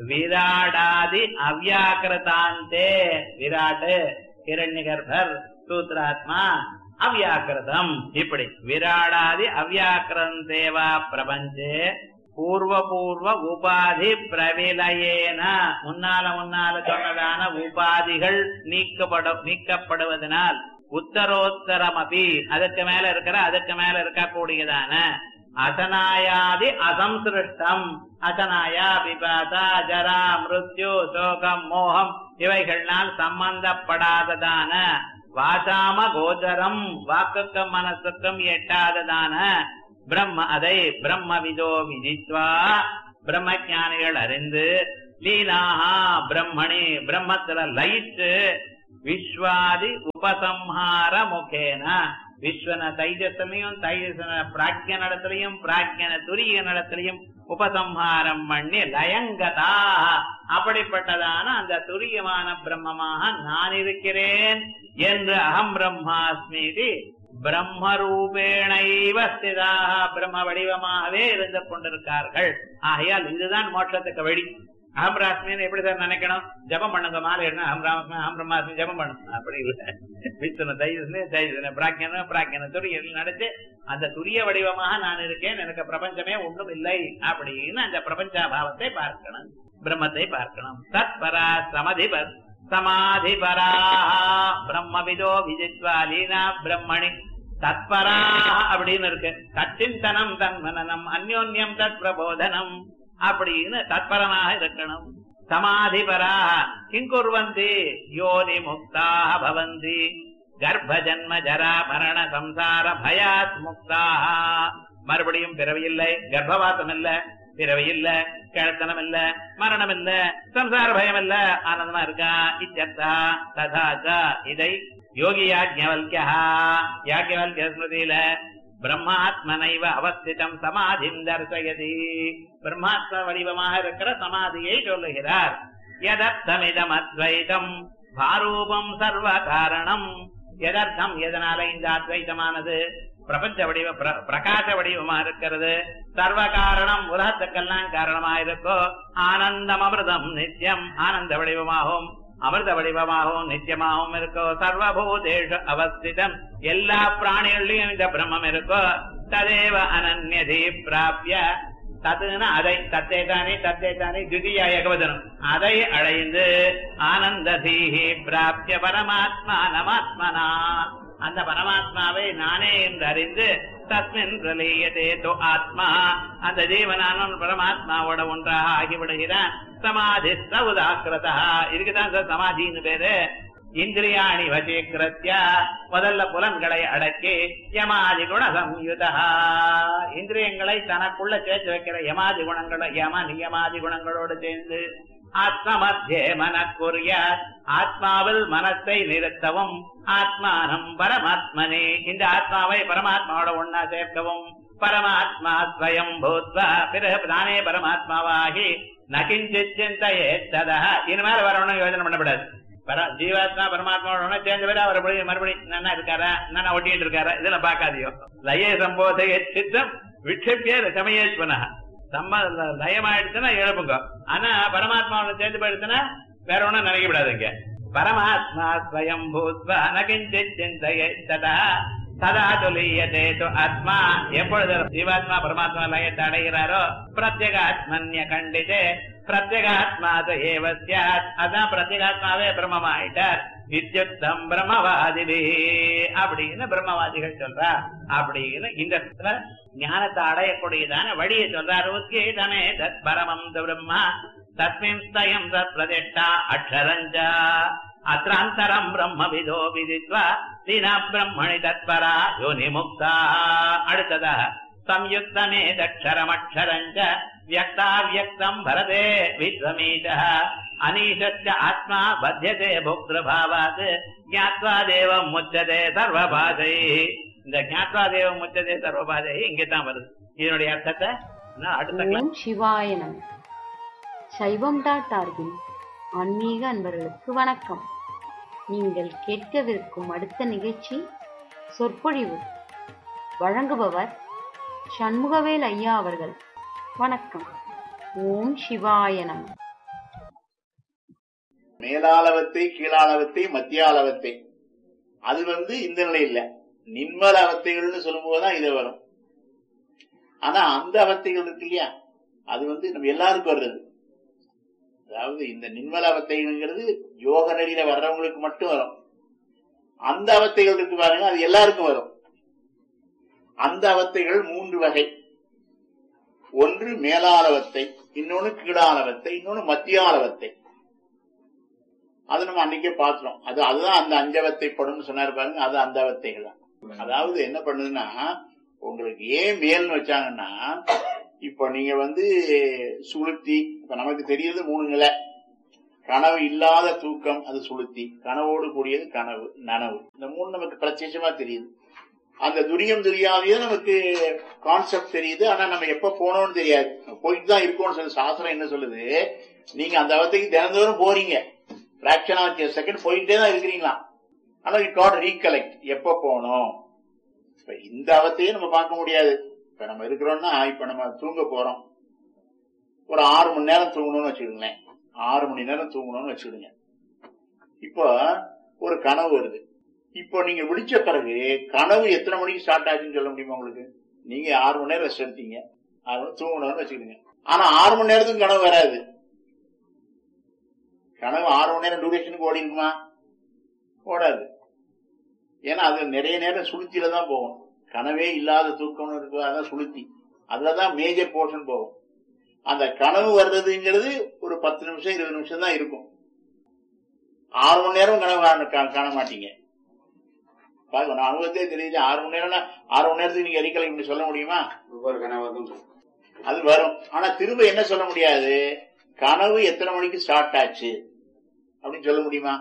S3: விராடாதி அவ்யாக்கிரதாந்தே விராட்டு ஹிரண்யகர்பர் சூத்ராத்மா அவ்யாக்கிருதம் இப்படி விராடாதி அவ்யாக்கிரந்தேவா பிரபஞ்சே பூர்வ பூர்வ உபாதி பிரவிலயேன முன்னால முன்னால சொன்னதான உபாதிகள் நீக்கப்பட நீக்கப்படுவதனால் உத்தரோத்தரம் அபி அதுக்கு மேல இருக்கிற அதுக்கு மேல இருக்கக்கூடியதான அசனாயாதி அசம்சிருஷ்டம் அசனாயா பிபாசா ஜரா மிருத்யு சோகம் மோகம் இவைகள்னால் சம்பந்தப்படாததான வாசாம கோச்சரம் வாக்குக்கும் மனசுக்கும் எட்டாததான பிரம்ம அதை பிரம்ம விதோ விதித்வா பிரம்ம ஞானிகள் அறிந்து லீலாஹா பிரம்மணி பிரம்மத்துல லயித்து விஸ்வாதி உபசம்ஹார முகேன விஸ்வன தைஜசலையும் தைஜசன பிராக்கிய நடத்திலையும் பிராக்கியன துரிய நடத்திலையும் உபசம்ஹாரம் பண்ணி லயங்கதா அப்படிப்பட்டதான அந்த துரியமான பிரம்மமாக நான் இருக்கிறேன் என்று அகம் பிரம்மாஸ்மீதி பிரம்மரூபேணைவ ஸ்திதாக பிரம்ம வடிவமாகவே இருந்து கொண்டிருக்கார்கள் ஆகையால் இதுதான் மோட்சத்துக்கு வழி அகம் ராஸ்மின்னு எப்படி சார் நினைக்கணும் ஜபம் பண்ணுங்க மாலை என்ன அகம் ராம அகம் பிரம்மாஸ்மி ஜபம் பண்ணும் அப்படி இல்ல வித்துன தைஜஸ்னு தைஜன பிராக்கியன பிராக்கியன துரிய நடத்து அந்த துரிய வடிவமாக நான் இருக்கேன் எனக்கு பிரபஞ்சமே ஒன்றும் இல்லை அப்படின்னு அந்த பிரபஞ்சாபாவத்தை பார்க்கணும் பிரம்மத்தை பார்க்கணும் தத்பரா சமதிபர் சமாதிபரா பிரம்மவிதோ விஜித்வா லீனா பிரம்மணி தத்பரா அப்படின்னு இருக்கு தச்சிந்தனம் தன்மனனம் அந்யோன்யம் தத் பிரபோதனம் அப்படின்னு தத்பரனாக இருக்கணும் சமாதிபரா கிங்குர்வந்தி யோனி முக்தாக பவந்தி கர்ப்ப ஜன்ம ஜரா மரண சம்சார பயாத் முக்தாக மறுபடியும் பிறவியில்லை கர்ப்பவாசம் இல்ல பிறவி இல்ல கிழத்தனம் இல்ல மரணம் இல்ல சம்சார பயம் இல்ல ஆனந்தமா இருக்கா இத்தா ததா இதை யோகி யாஜ்ஞவல்யா யாஜ்ஞவல்ய ஸ்மிருதியில பிரம்மாத்மனைவ அவஸ்திதம் சமாதிம் தர்சயதி பிரம்மாத்ம வடிவமாக இருக்கிற சமாதியை சொல்லுகிறார் எதர்த்தமிதம் அத்வைதம் பாரூபம் சர்வ காரணம் எதர்த்தம் எதனால இந்த அத்வைதமானது பிரபஞ்ச வடிவ பிர- பிரகாச வடிவமா இருக்கிறது சர்வ காரணம் உலகத்துக்கெல்லாம் காரணமா இருக்கோ ஆனந்தம் அமிர்தம் நித்தியம் ஆனந்த வடிவமாகவும் அமிர்த வடிவமாகவும் நித்தியமாகவும் இருக்கோ சர்வபூதேஷு அவஸ்திதம் எல்லா பிராணிகள்லயும் இந்த பிரம்மம் இருக்கோ ததேவ அனன்யதி பிராப்ய ததுன அதை தத்தே தானே தத்தே தானே துதியா ஏகவதனம் அதை அடைந்து ஆனந்த தீஹி பிராப்திய பரமாத்மா நமாத்மனா அந்த பரமாத்மாவை நானே என்று அறிந்து தஸ்மின் பிரலீயதே தோ ஆத்மா அந்த ஜீவனான பரமாத்மாவோட ஒன்றாக ஆகிவிடுகிறான் சமாதி உதாக்கிரதா இதுக்குதான் சார் சமாதின்னு பேரு இந்திரியாணி வசீகிருத்திய முதல்ல புலன்களை அடக்கி யமாதி குண சம்யுதா இந்திரியங்களை தனக்குள்ள சேர்த்து வைக்கிற யமாதி குணங்களை யம நியமாதி குணங்களோடு சேர்ந்து ஆத்ம மத்தியே மனக்குரிய ஆத்மாவில் மனத்தை நிறுத்தவும் ஆத்மானம் பரமாத்மனே இந்த ஆத்மாவை பரமாத்மாவோட ஒன்னா சேர்க்கவும் பரமாத்மா ஸ்வயம் பூத்வா பிறகு தானே பரமாத்மாவாகி நகிஞ்சித் சிந்தையே ததா இனிமேல வரணும் யோஜனை பண்ணக்கூடாது பர ஜீவாத்மா பரமாத்மாவோட சேர்ந்து பேர் அவர் மறுபடியும் மறுபடியும் நன்னா இருக்காரா நன்னா ஒட்டிட்டு இருக்காரா இதெல்லாம் பார்க்காதியோ லய சம்போதைய சித்தம் விட்சப்பிய சமயேஸ்வனா சம்ம லயமாயிடுச்சுன்னா எழுப்புங்க ஆனா பரமாத்மாவோட சேர்ந்து போயிடுச்சுன்னா வேற ஒண்ணும் நினைக்க விடாதுங்க பரமாத்மா ஸ்வயம் பூத்வா நகிஞ்சித் சிந்தையே ததா சதா துலியதே து ஆத்மா எப்பொழுது ஜீவாத்மா பரமாத்மா லயத்தை அடைகிறாரோ பிரத்யேகாத்மன்ய கண்டிதே பிரத்யேகாத்மா ஏவ சியாத் அதான் பிரத்யேகாத்மாவே பிரம்மமாயிட்டார் வித்யுக்தம் பிரம்மவாதிபி அப்படின்னு பிரம்மவாதிகள் சொல்றா அப்படின்னு இந்த இடத்துல ஞானத்தை அடையக்கூடியதான வழியை சொல்றார் உத்கீதமே தத் பரமம் து பிரம்மா தஸ்மின் ஸ்தயம் தத் பிரதிஷ்டா அக்ஷரஞ்சா அத்ராந்தரம் பிரம்ம விதோ விதித்வா தீனா பிரம்மணி தத்பரா யோனி முக்தா அடுத்ததாக சம்யுக்தமே தக்ஷரமக்ஷரஞ்ச வியக்தாவியக்தம் பரதே வித்வமீத அனீஷஸ்ய ஆத்மா பத்தியதே போக்திருபாவாத் ஞாத்வா தேவம் முச்சதே சர்வபாதை இந்த ஞாத்வா தேவம் முச்சதே சர்வபாதை இங்கதான் வருது இதனுடைய அர்த்தத்தை நான் அடுத்த class
S5: ஓம் சிவாய நம சைவம் டாட் ஆர்கின் ஆன்மீக அன்பர்களுக்கு வணக்கம் நீங்கள் கேட்கவிருக்கும் அடுத்த நிகழ்ச்சி சொற்பொழிவு வழங்குபவர் சண்முகவேல் ஐயா அவர்கள் வணக்கம் ஓம் சிவாய நம
S6: மேலாளவத்தை கீழாளவத்தை மத்தியாளவத்தை அது வந்து இந்த நிலை இல்ல நின்மல அவத்தைகள்னு சொல்லும் போதுதான் இது வரும் ஆனா அந்த அவத்தைகள் இருக்கு இல்லையா அது வந்து நம்ம எல்லாருக்கும் வர்றது அதாவது இந்த நின்மல அவத்தைகள்ங்கிறது யோக நெறியில வர்றவங்களுக்கு மட்டும் வரும் அந்த அவத்தைகள் இருக்கு பாருங்க அது எல்லாருக்கும் வரும் அந்த அவத்தைகள் மூன்று வகை ஒன்று மேலாளவத்தை இன்னொன்னு கீழாளவத்தை இன்னொன்னு மத்தியாளவத்தை அது நம்ம அன்னைக்கே பார்த்தோம் அது அதுதான் அந்த அஞ்சவத்தை படும் சொன்னாரு பாருங்க அது அந்த அவத்தைகள் தான் அதாவது என்ன பண்ணுதுன்னா உங்களுக்கு ஏன் மேல்னு வச்சாங்கன்னா இப்ப நீங்க வந்து சுளுத்தி இப்ப நமக்கு தெரியுது மூணு நிலை கனவு இல்லாத தூக்கம் அது சுளுத்தி கனவோடு கூடியது கனவு நனவு இந்த மூணு நமக்கு பிரத்யட்சமா தெரியுது அந்த துரியம் தெரியாதே நமக்கு கான்செப்ட் தெரியுது ஆனா நம்ம எப்ப போனோம்னு தெரியாது போயிட்டு தான் இருக்கோம்னு சொல்லி சாஸ்திரம் என்ன சொல்லுது நீங்க அந்த அவத்தைக்கு தினந்தோறும் போறீங்க பிராக்ஷன் ஆஃப் செகண்ட் போயிட்டே தான் இருக்கிறீங்களா ஆனா யூ காட் ரீகலெக்ட் எப்ப போனோம் இப்ப இந்த அவத்தையே நம்ம பார்க்க முடியாது இப்ப நம்ம இருக்கிறோம்னா இப்ப நம்ம தூங்க போறோம் ஒரு ஆறு மணி நேரம் தூங்கணும்னு வச்சுக்கோங்களேன் ஆறு மணி நேரம் தூங்கணும்னு வச்சுக்கிடுங்க இப்போ ஒரு கனவு வருது இப்போ நீங்க விழிச்ச பிறகு கனவு எத்தனை மணிக்கு ஸ்டார்ட் ஆச்சுன்னு சொல்ல முடியுமா உங்களுக்கு நீங்க ஆறு மணி நேரம் ரெஸ்ட் எடுத்தீங்க ஆறு மணி தூங்கணும்னு வச்சுக்கிடுங்க ஆனா ஆறு மணி நேரத்துக்கு கனவு வராது கனவு ஆறு மணி நேரம் டூரேஷனுக்கு ஓடி இருக்குமா ஓடாது ஏன்னா அது நிறைய நேரம் சுளுத்தில தான் போகும் கனவே இல்லாத தூக்கம்னு இருக்கு அதான் சுளுத்தி அதுலதான் மேஜர் போர்ஷன் போகும் அந்த கனவு வர்றதுங்கிறது ஒரு பத்து நிமிஷம் இருபது நிமிஷம் தான் இருக்கும் ஆறு மணி நேரம் கனவு காண- கா- காண மாட்டீங்க பாருங்க நான் அனுபவத்தே தெரியுது ஆறு மணி நேரம்னா ஆறு மணி நேரத்துக்கு நீங்க எரிக்கலை இப்படி சொல்ல முடியுமா
S7: ஒவ்வொரு கனவாதும்
S6: அது வரும் ஆனா திரும்ப என்ன சொல்ல முடியாது கனவு எத்தனை மணிக்கு ஸ்டார்ட் ஆச்சு அப்படின்னு சொல்ல முடியுமா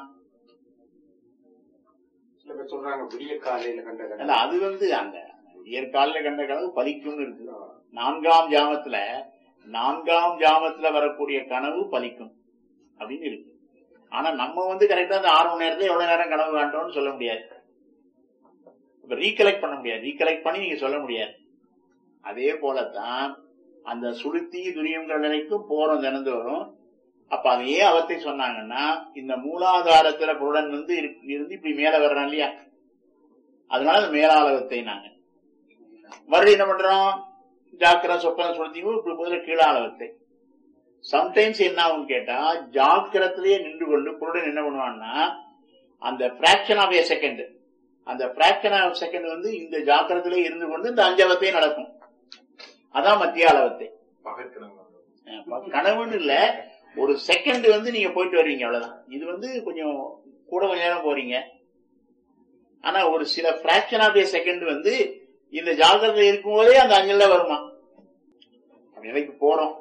S7: சில பேர் சொல்றாங்க விடிய காலையில கண்ட
S6: இல்ல
S7: கனவு
S6: அது வந்து அந்த இயற்காலில கண்ட கனவு பலிக்கும்னு இருக்கு நான்காம் ஜாமத்துல நான்காம் ஜாமத்துல வரக்கூடிய கனவு பலிக்கும் அப்படின்னு இருக்கு ஆனா நம்ம வந்து கரெக்டா அந்த ஆறு மணி நேரத்துல எவ்வளவு நேரம் கனவு காண்டோம்னு சொல்ல முடியாது இப்ப ரீகலெக்ட் பண்ண முடியாது ரீகலெக்ட் பண்ணி நீங்க சொல்ல முடியாது அதே போலதான் அந்த சுளுத்தி துரியங்கிற நிலைக்கும் போறோம் தினந்தோறும் அப்ப அதை ஏன் அவத்தை சொன்னாங்கன்னா இந்த மூலாதாரத்துல புருடன் வந்து இரு- இருந்து இப்படி மேல வர்றான் இல்லையா அதனால அது மேலாளவத்தை நாங்க மறுபடியும் என்ன பண்றோம் ஜாக்கிரா சொப்பன சுளுத்தியும் இப்படி முதல்ல கீழாளவத்தை சம்டைம்ஸ் என்ன ஆகும் கேட்டா ஜாக்கிரத்திலேயே நின்று கொண்டு புருடன் என்ன பண்ணுவான்னா அந்த பிராக்ஷன் ஆஃப் ஏ செகண்ட் அந்த பிராக்ஷன் ஆஃப் செகண்ட் வந்து இந்த ஜாக்கிரத்திலே இருந்து கொண்டு இந்த அஞ்சவத்தையும் நடக்கும் அதான் மத்திய அளவத்தை அஹ் கனவுன்னு இல்ல ஒரு செகண்ட் வந்து நீங்க போயிட்டு வருவீங்க அவ்வளவுதான் இது வந்து கொஞ்சம் கூட கொஞ்ச நேரம் போறீங்க ஆனா ஒரு சில பிராக்ஷன் ஆஃப் ஏ செகண்ட் வந்து இந்த ஜாகிரதை இருக்கும்போதே அந்த அஞ்சல்ல வருமா அப்படி நிலைக்கு போறோம்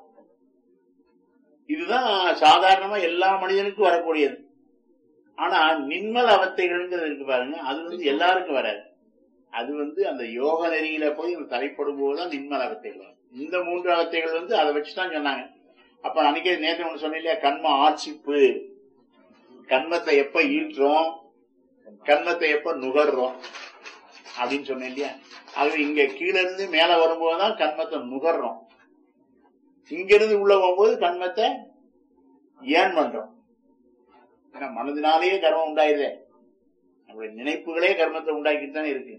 S6: இதுதான் சாதாரணமா எல்லா மனிதனுக்கும் வரக்கூடியது ஆனா நின்மல் அவத்தைகள்ங்கிறது இருக்கு பாருங்க அது வந்து எல்லாருக்கும் வராது அது வந்து அந்த யோக நெறியில போய் தலைப்படும் போதுதான் நின்மல் அவத்தைகள் வரும் இந்த மூன்று அவத்தைகள் வந்து அதை வச்சுதான் சொன்னாங்க அப்ப அன்னைக்கே நேற்று ஒண்ணு சொன்னேன் இல்லையா கண்ம ஆட்சிப்பு கண்மத்தை எப்ப ஈட்டுறோம் கண்மத்தை எப்ப நுகர்றோம் அப்படின்னு சொன்னேன் இல்லையா ஆகவே இங்க கீழ இருந்து மேல வரும்போதுதான் கண்மத்தை நுகர்றோம் இங்க இருந்து உள்ள போகும்போது கண்மத்தை ஏன் பண்றோம் ஏன்னா மனதினாலேயே கர்மம் உண்டாயிருதே நம்முடைய நினைப்புகளே கர்மத்தை உண்டாக்கிட்டு தானே இருக்கு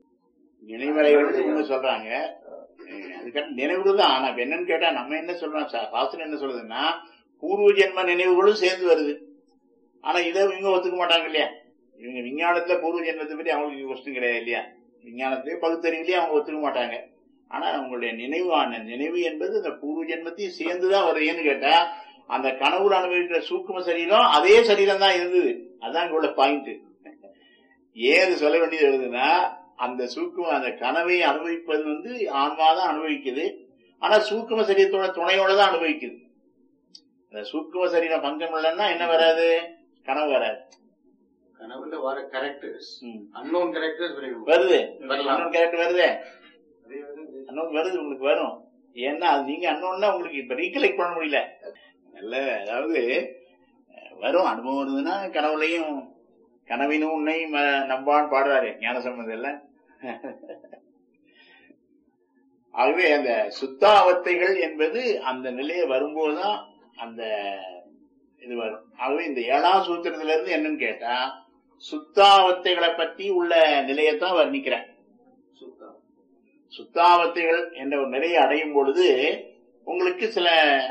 S6: நினைவறைகள் சொல்றாங்க அஹ் அதுக்கான நினைவுகள் தான் ஆனா இப்ப என்னன்னு கேட்டா நம்ம என்ன சொல்றோம் சா- சாஸ்திரம் என்ன சொல்லுதுன்னா பூர்வ ஜென்ம நினைவுகளும் சேர்ந்து வருது ஆனா இதை இவங்க ஒத்துக்க மாட்டாங்க இல்லையா இவங்க விஞ்ஞானத்துல பூர்வ ஜென்மத்தை பத்தி அவங்களுக்கு கொஸ்டின் கிடையாது இல்லையா விஞ்ஞானத்திலே பகுத்தறிவிலேயே அவங்க ஒத்துக்க மாட்டாங்க ஆனா அவங்களுடைய நினைவான நினைவு என்பது இந்த பூர்வ ஜென்மத்தையும் சேர்ந்துதான் வருதுன்னு கேட்டா அந்த கனவுல அனுபவிக்கிற சூக்கும சரீரம் அதே சரீரம் தான் இருந்தது அதான் இங்க உள்ள பாயிண்ட் ஏன் அது சொல்ல வேண்டியது எழுதுன்னா அந்த சூக்கும அந்த கனவை அனுபவிப்பது வந்து ஆன்மாதான் அனுபவிக்குது ஆனா சூக்கும சரீரத்தோட துணையோட தான் அனுபவிக்குது அந்த சூக்கும சரீரம் பங்கம் இல்லைன்னா என்ன வராது கனவு வராது
S7: கனவுல வர கேரக்டர்ஸ்
S6: ம்.
S7: அன்னோன் கேரக்டர்ஸ்
S6: வருது
S7: வரலாம்.
S6: அன்னோன் கேரக்டர் வருதே அன்னோன் வருது உங்களுக்கு வரும் ஏன்னா அது நீங்க அன்னோன்னா உங்களுக்கு இப்ப ரீகலெக்ட் பண்ண முடியல நல்ல அதாவது அஹ், வரும் அனுபவம் இருந்ததுன்னா கனவுலையும் கனவினும் உன்னை ம- நம்பான்னு பாடுறாரு ஞான சம்பந்தம் ஆகவே அந்த சுத்தாவத்தைகள் என்பது அந்த நிலையை வரும்போதுதான் அந்த இது வரும் ஆகவே இந்த ஏழாம் சூத்திரத்துல இருந்து என்னன்னு கேட்டா சுத்தாவத்தைகளை பற்றி உள்ள நிலையத்தான் வர்ணிக்கிறேன் சுத்தாவத்தைகள் என்ற ஒரு நிலையை அடையும் பொழுது உங்களுக்கு சில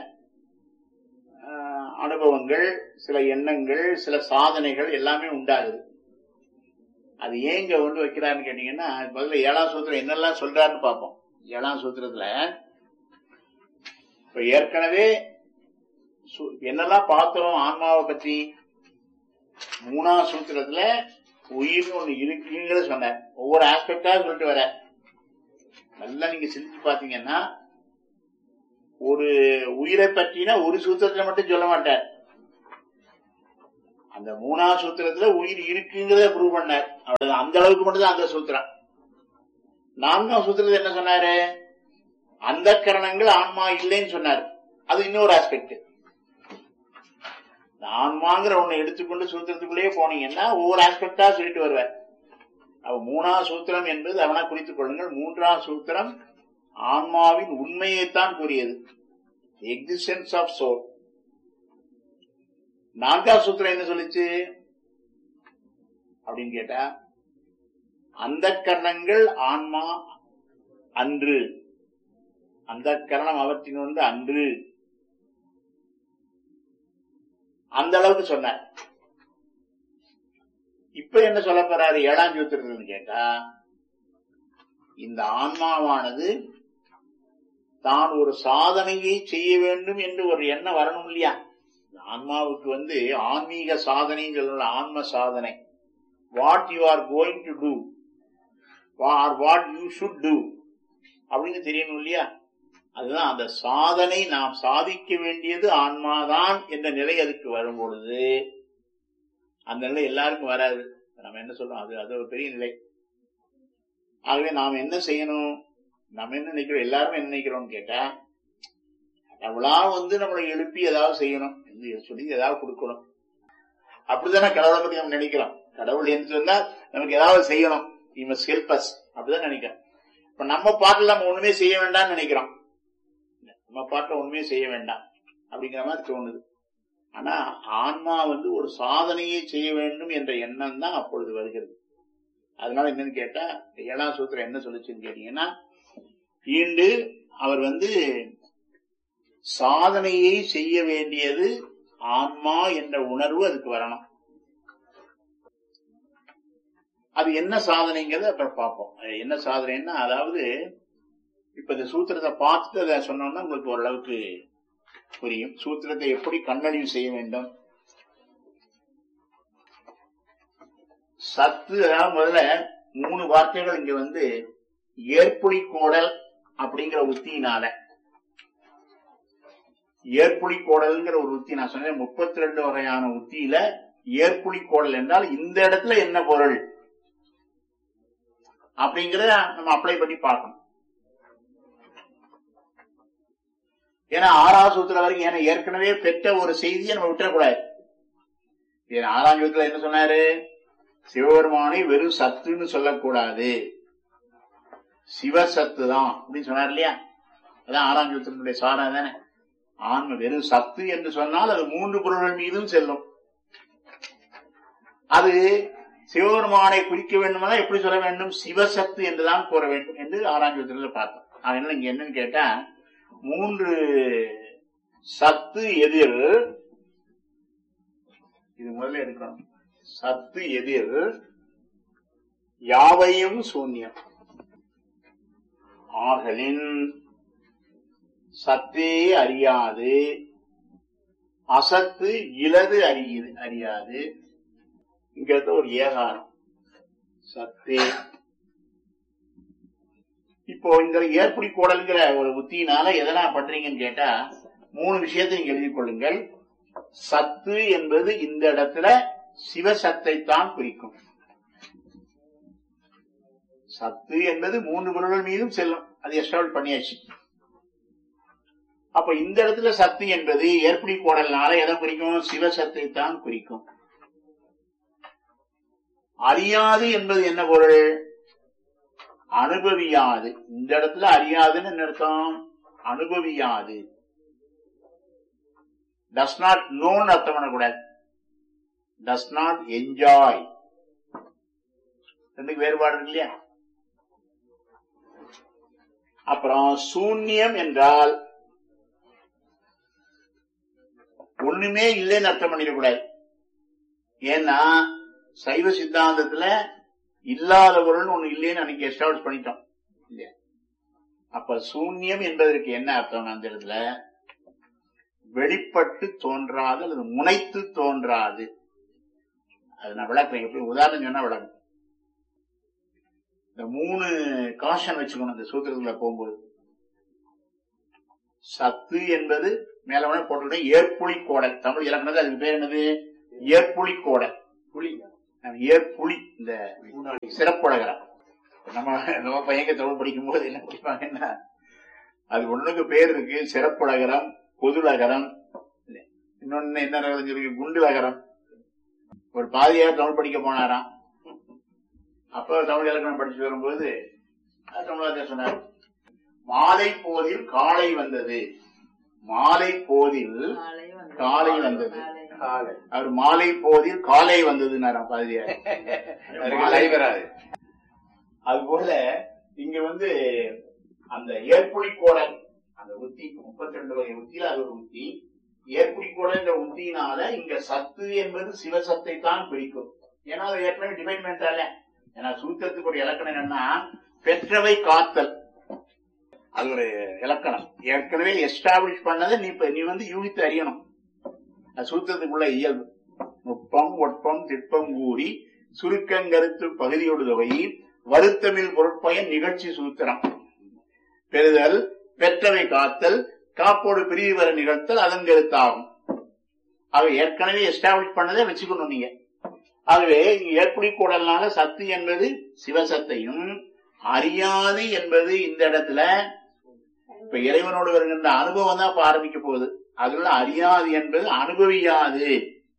S6: ஆஹ், அனுபவங்கள் சில எண்ணங்கள் சில சாதனைகள் எல்லாமே உண்டாகுது அது ஏன் இங்க கொண்டு வைக்கிறாருன்னு கேட்டீங்கன்னா முதல்ல ஏழாம் சூத்திரம் என்னெல்லாம் சொல்றாருன்னு பார்ப்போம் ஏழாம் சூத்திரத்துல இப்ப ஏற்கனவே சு- என்னெல்லாம் பார்த்தோம் ஆன்மாவை பற்றி மூணாவது சூத்திரத்துல உயிர்னு ஒண்ணு இருக்குங்கிறத சொன்னார் ஒவ்வொரு ஆஸ்பெக்டா சொல்லிட்டு வர நல்லா நீங்க சிந்திச்சு பாத்தீங்கன்னா ஒரு உயிரை பற்றினா ஒரு சூத்திரத்துல மட்டும் சொல்ல மாட்டார் அந்த மூணாவது சூத்திரத்துல உயிர் இருக்குங்கிறத ப்ரூவ் பண்ணார் அவ்வளவுதான் அந்த அளவுக்கு மட்டும் தான் அந்த சூத்திரம் நான்காம் சூத்திரத்துல என்ன சொன்னாரு அந்த கரணங்கள் ஆன்மா இல்லைன்னு சொன்னார் அது இன்னொரு ஆஸ்பெக்ட் ஆன்மாங்கிற ஒண்ணு எடுத்துக்கொண்டு சூத்திரத்துக்குள்ளேயே போனீங்கன்னா ஒவ்வொரு ஆஸ்பெக்டா சொல்லிட்டு வருவார் அப்ப மூணாவது சூத்திரம் என்பது அவனா குறித்துக் கொள்ளுங்கள் மூன்றாம் சூத்திரம் ஆன்மாவின் உண்மையைத்தான் கூறியது எக்ஸிஸ்டன்ஸ் ஆஃப் சோல் நான்காவது சூத்திரம் என்ன சொல்லுச்சு அப்படின்னு கேட்டா அந்த கரணங்கள் ஆன்மா அன்று அந்த கரணம் அவற்றின் வந்து அன்று அந்த அளவுக்கு சொன்னார் இப்ப என்ன சொல்ல போறாரு ஏழாம் சூத்திரத்துல கேட்டா இந்த ஆன்மாவானது தான் ஒரு சாதனையை செய்ய வேண்டும் என்று ஒரு எண்ணம் வரணும் இல்லையா இந்த ஆன்மாவுக்கு வந்து ஆன்மீக சாதனைன்னு சொல்லலாம் ஆன்ம சாதனை what you are going to do or what you should do அப்படின்னு தெரியணும் இல்லையா அதுதான் அந்த சாதனை நாம் சாதிக்க வேண்டியது ஆன்மாதான் என்ற நிலை அதுக்கு வரும் பொழுது அந்த நிலை எல்லாருக்கும் வராது நம்ம என்ன சொல்றோம் அது அது ஒரு பெரிய நிலை ஆகவே நாம் என்ன செய்யணும் நம்ம என்ன நினைக்கிறோம் எல்லாரும் என்ன நினைக்கிறோம்னு கேட்டா நம்மளா வந்து நம்மளை எழுப்பி ஏதாவது செய்யணும் என்று சொல்லி ஏதாவது கொடுக்கணும் அப்படித்தானே கடவுளை பத்தி நம்ம நினைக்கிறோம் கடவுள் என்று சொன்னா நமக்கு ஏதாவது செய்யணும் இவன் ஹெல்பஸ் அப்படிதான் நினைக்கிறோம் இப்ப நம்ம பாட்டுல நம்ம ஒண்ணுமே செய்ய வேண்டாம்னு நினைக்கிறோம் நம்ம பாட்டுல ஒண்ணுமே செய்ய வேண்டாம் அப்படிங்கிற மாதிரி தோணுது ஆனா ஆன்மா வந்து ஒரு சாதனையை செய்ய வேண்டும் என்ற எண்ணம் தான் அப்பொழுது வருகிறது அதனால என்னன்னு கேட்டா ஏழாம் சூத்திரம் என்ன சொல்லுச்சுன்னு கேட்டீங்கன்னா ஈண்டு அவர் வந்து சாதனையை செய்ய வேண்டியது ஆன்மா என்ற உணர்வு அதுக்கு வரணும் அது என்ன சாதனைங்கிறத அப்புறம் பார்ப்போம் அது என்ன சாதனைன்னா அதாவது இப்ப இந்த சூத்திரத்தை பார்த்துட்டு அதை சொன்னோம்னா உங்களுக்கு ஓரளவுக்கு புரியும் சூத்திரத்தை எப்படி கண்ணழிவு செய்ய வேண்டும் சத்து அதாவது முதல்ல மூணு வார்த்தைகள் இங்க வந்து ஏற்புலி கோடல் அப்படிங்கிற உத்தியினால ஏற்புலி கோடல்ங்கிற ஒரு உத்தி நான் சொன்னேன் முப்பத்தி ரெண்டு வகையான உத்தியில ஏற்புலி கோடல் என்றால் இந்த இடத்துல என்ன பொருள் அப்படிங்கறத நம்ம அப்ளை பண்ணி பார்க்கணும் ஏன்னா ஆறாவது சூத்திரம் வரைக்கும் ஏன்னா ஏற்கனவே பெற்ற ஒரு செய்தியை நம்ம விட்டுறக்கூடாது ஏன்னா ஆறாம் சூத்திரம் என்ன சொன்னாரு சிவபெருமானை வெறும் சத்துன்னு சொல்லக்கூடாது சிவசத்து தான் அப்படின்னு சொன்னார் இல்லையா அதான் ஆறாம் சூத்திரனுடைய சாரா தானே ஆன்ம வெறும் சத்து என்று சொன்னால் அது மூன்று பொருள்கள் மீதும் செல்லும் அது சிவபெருமானை குறிக்க வேண்டுமெல்லாம் எப்படி சொல்ல வேண்டும் சிவசத்து என்றுதான் கூற வேண்டும் என்று ஆறாம் சூத்திரத்தில் பார்த்தோம் அதனால இங்க என்னன்னு கேட்டா மூன்று சத்து எதிர் இது முதல்ல எடுக்கணும் சத்து எதிர் யாவையும் சூன்யம் ஆகலின் சத்தே அறியாது அசத்து இலது அறியுது அறியாது இங்க இருக்க ஒரு ஏகாரம் சத்தே இப்போ இந்த ஏற்புடி கோடல்ங்கிற ஒரு உத்தியினால எதெல்லாம் பண்றீங்கன்னு கேட்டா மூணு விஷயத்தை நீங்க எழுதிக் கொள்ளுங்கள் சத்து என்பது இந்த இடத்துல சிவசத்தை தான் குறிக்கும் சத்து என்பது மூன்று பொருள்கள் மீதும் செல்லும் அது எஸ்டாபிள் பண்ணியாச்சு அப்ப இந்த இடத்துல சத்து என்பது ஏற்புடி கோடல்னால எதை குறிக்கும் சிவசத்தை தான் குறிக்கும் அறியாது என்பது என்ன பொருள் அனுபவியாது இந்த இடத்துல அறியாதுன்னு என்ன அர்த்தம் அனுபவியாது டஸ் நாட் நோன் அர்த்தம் பண்ணக்கூடாது டஸ் நாட் என்ஜாய் ரெண்டுக்கு வேறுபாடு இருக்கு இல்லையா அப்புறம் சூன்யம் என்றால் ஒண்ணுமே இல்லைன்னு அர்த்தம் பண்ணிடக்கூடாது ஏன்னா சைவ சித்தாந்தத்துல இல்லாத பொருள் ஒண்ணு இல்லைன்னு அன்னைக்கு எஸ்டாப்ளிஷ் பண்ணிட்டோம் இல்லையா அப்ப சூன்யம் என்பதற்கு என்ன அர்த்தம் அந்த இடத்துல வெளிப்பட்டு தோன்றாது அல்லது முனைத்து தோன்றாது அது நான் விளக்குறேன் எப்படி உதாரணம் சொன்னா விளக்கும் இந்த மூணு காஷன் வச்சுக்கணும் இந்த சூத்திரத்துல போகும்போது சத்து என்பது மேல வேணா போட்டுக்கிட்டே ஏற்புளி கோடல் தமிழ் இலக்கணத்துல அதுக்கு பேர் என்னது ஏற்புளி கோடல் புலி ஏற்புளி இந்த சிறப்புழகரம் நம்ம நம்ம பையங்க தமிழ் படிக்கும் போது என்ன படிப்பாங்கன்னா அது ஒண்ணுக்கு பேர் இருக்கு சிறப்புலகரம் பொதுலகரம் இன்னொன்னு என்ன நகரம் சொல்லி குண்டுலகரம் ஒரு பாதியார் தமிழ் படிக்க போனாராம் அப்ப தமிழ் இலக்கணம் படிச்சு வரும்போது அது தமிழாசிரியர் சொன்னார் மாலை போதில் காலை வந்தது மாலை போதில் காலை வந்தது அவர் மாலை போதில் காலை வந்ததுன்னாராம் பாதியார் மாலை
S7: வராது
S6: அது போல இங்க வந்து அந்த ஏற்புலி கோடல் அந்த உத்தி முப்பத்தி ரெண்டு வகை உத்தியில அது ஒரு உத்தி ஏற்புலி கோடல் உத்தியினால இங்க சத்து என்பது சிவசத்தை தான் பிடிக்கும் ஏன்னா அது ஏற்கனவே டிபைன் பண்ணிட்டால ஏன்னா சூத்திரத்துக்கு ஒரு இலக்கணம் என்னன்னா பெற்றவை காத்தல் அது ஒரு இலக்கணம் ஏற்கனவே எஸ்டாப்ளிஷ் பண்ணதை நீ இப்ப நீ வந்து யூகித்து அறியணும் அது சூத்திரத்துக்குள்ள இயல்பு நுட்பம் ஒட்பம் திட்பம் கூறி சுருக்கங்கருத்து பகுதியோடு தொகை வருத்தமிழ் பொருட்பயன் நிகழ்ச்சி சூத்திரம் பெறுதல் பெற்றவை காத்தல் காப்போடு பிரிவு வர நிகழ்த்தல் அதன் கருத்தாகும் அவை ஏற்கனவே எஸ்டாப்ளிஷ் பண்ணதை வச்சுக்கணும் நீங்க ஆகவே இங்க ஏற்புடி கூடலான சத்து என்பது சிவசத்தையும் அறியாது என்பது இந்த இடத்துல இப்ப இறைவனோடு வருகின்ற அனுபவம் தான் இப்ப ஆரம்பிக்க போகுது அதுல அறியாது என்பது அனுபவியாது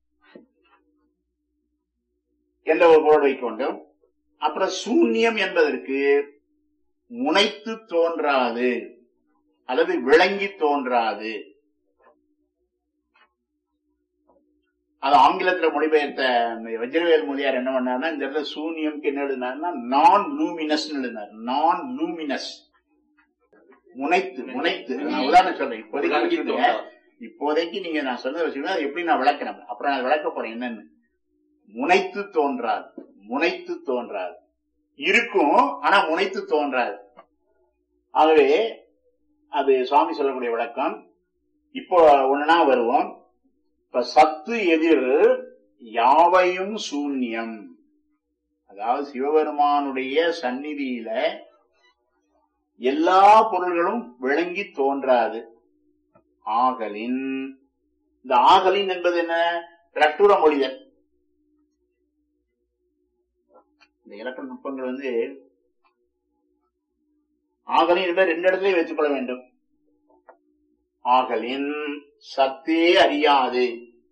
S6: என்ற ஒரு பொருள் வைக்கொண்டும் அப்புறம் சூன்யம் என்பதற்கு முனைத்து தோன்றாது அல்லது விளங்கி தோன்றாது அது ஆங்கிலத்துல மொழிபெயர்த்த வஜ்ரவேல் மொழியார் என்ன பண்ணாருன்னா இந்த இடத்துல சூன்யம்க்கு என்ன எழுதினாருன்னா நான் லூமினஸ் எழுதினார் நான் லூமினஸ் முனைத்து முனைத்து நான் உதாரணம் சொல்றேன் இப்போதைக்கு வச்சுக்கோங்க. இப்போதைக்கு நீங்க நான் சொன்னதை வச்சுக்கோங்க அது எப்படி நான் விளக்கிறேன் அப்புறம் நான் விளக்க போறேன் என்னன்னு முனைத்து தோன்றாது முனைத்து தோன்றாது இருக்கும் ஆனா முனைத்து தோன்றாது ஆகவே அது சுவாமி சொல்லக்கூடிய விளக்கம் இப்போ ஒண்ணுனா வருவோம் இப்ப சத்து எதிர் யாவையும் சூன்யம் அதாவது சிவபெருமானுடைய சந்நிதியில எல்லா பொருள்களும் விளங்கி தோன்றாது ஆகலின் இந்த ஆகலின் என்பது என்ன ரட்டுர மொழிதல் இந்த இலக்கண நுட்பங்கள் வந்து ஆகலின் என்பதை ரெண்டு இடத்துலயும் வைத்துக்கொள்ள வேண்டும் ஆகலின் சத்தே அறியாது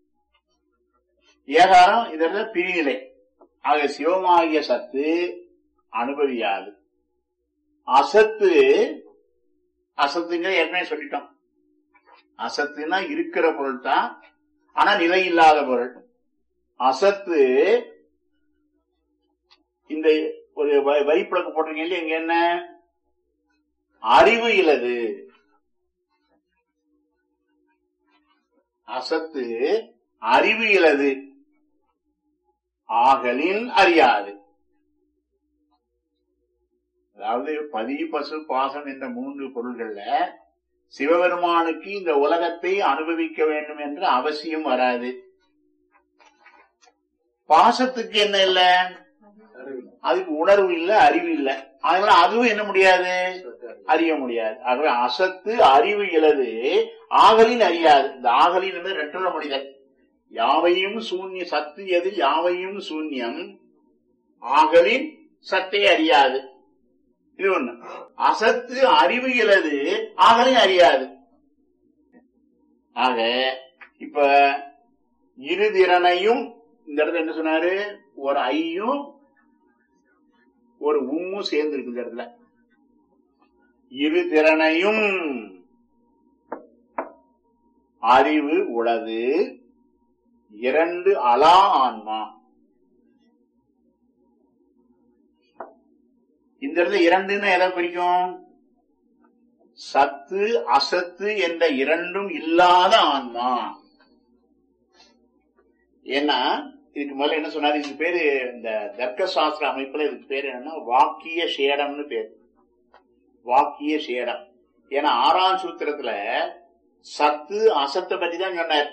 S6: ஏகாரம் இதற்கு பிரிநிலை ஆக சிவமாகிய சத்து அனுபவியாது அசத்து அசத்துங்க ஏற்கனவே சொல்லிட்டோம் அசத்துனா இருக்கிற பொருள் தான் ஆனா நிலை இல்லாத பொருள் அசத்து இந்த ஒரு வ- வரிப்பழக்கம் போட்டிருக்கீங்க இல்லையா இங்க என்ன அறிவு இலது அசத்து அறிவு இலது ஆகலின் அறியாது அதாவது பதி பசு பாசம் என்ற மூன்று பொருள்கள்ல சிவபெருமானுக்கு இந்த உலகத்தை அனுபவிக்க வேண்டும் என்ற அவசியம் வராது பாசத்துக்கு என்ன இல்ல அதுக்கு உணர்வு இல்ல அறிவு இல்ல அதனால அதுவும் என்ன முடியாது அறிய முடியாது ஆகவே அசத்து அறிவு இலது ஆகலின் அறியாது இந்த ஆகலின் என்பது ரெண்டுள்ள மனிதன் யாவையும் சூன்ய சத்து எது யாவையும் சூன்யம் ஆகலின் சத்தை அறியாது இது ஒண்ணு அசத்து அறிவு இலது ஆகலின் அறியாது ஆக இப்ப இருதிறனையும் இந்த இடத்துல என்ன சொன்னாரு ஒரு ஐயும் ஒரு உம்மும் சேர்ந்து இருக்கு இந்த இடத்துல இரு திறனையும் அறிவு உளது இரண்டு அலா ஆன்மா இந்த இடத்துல இரண்டுன்னு எதை குறிக்கும் சத்து அசத்து என்ற இரண்டும் இல்லாத ஆன்மா ஏன்னா இதுக்கு முதல்ல என்ன சொன்னாரு இதுக்கு பேரு இந்த தர்க்க சாஸ்திர அமைப்புல இதுக்கு பேரு என்னன்னா வாக்கிய சேடம்னு பேரு வாக்கிய சேடம் ஏன்னா ஆறாம் சூத்திரத்துல சத்து அசத்தை பத்தி தான் சொன்னார்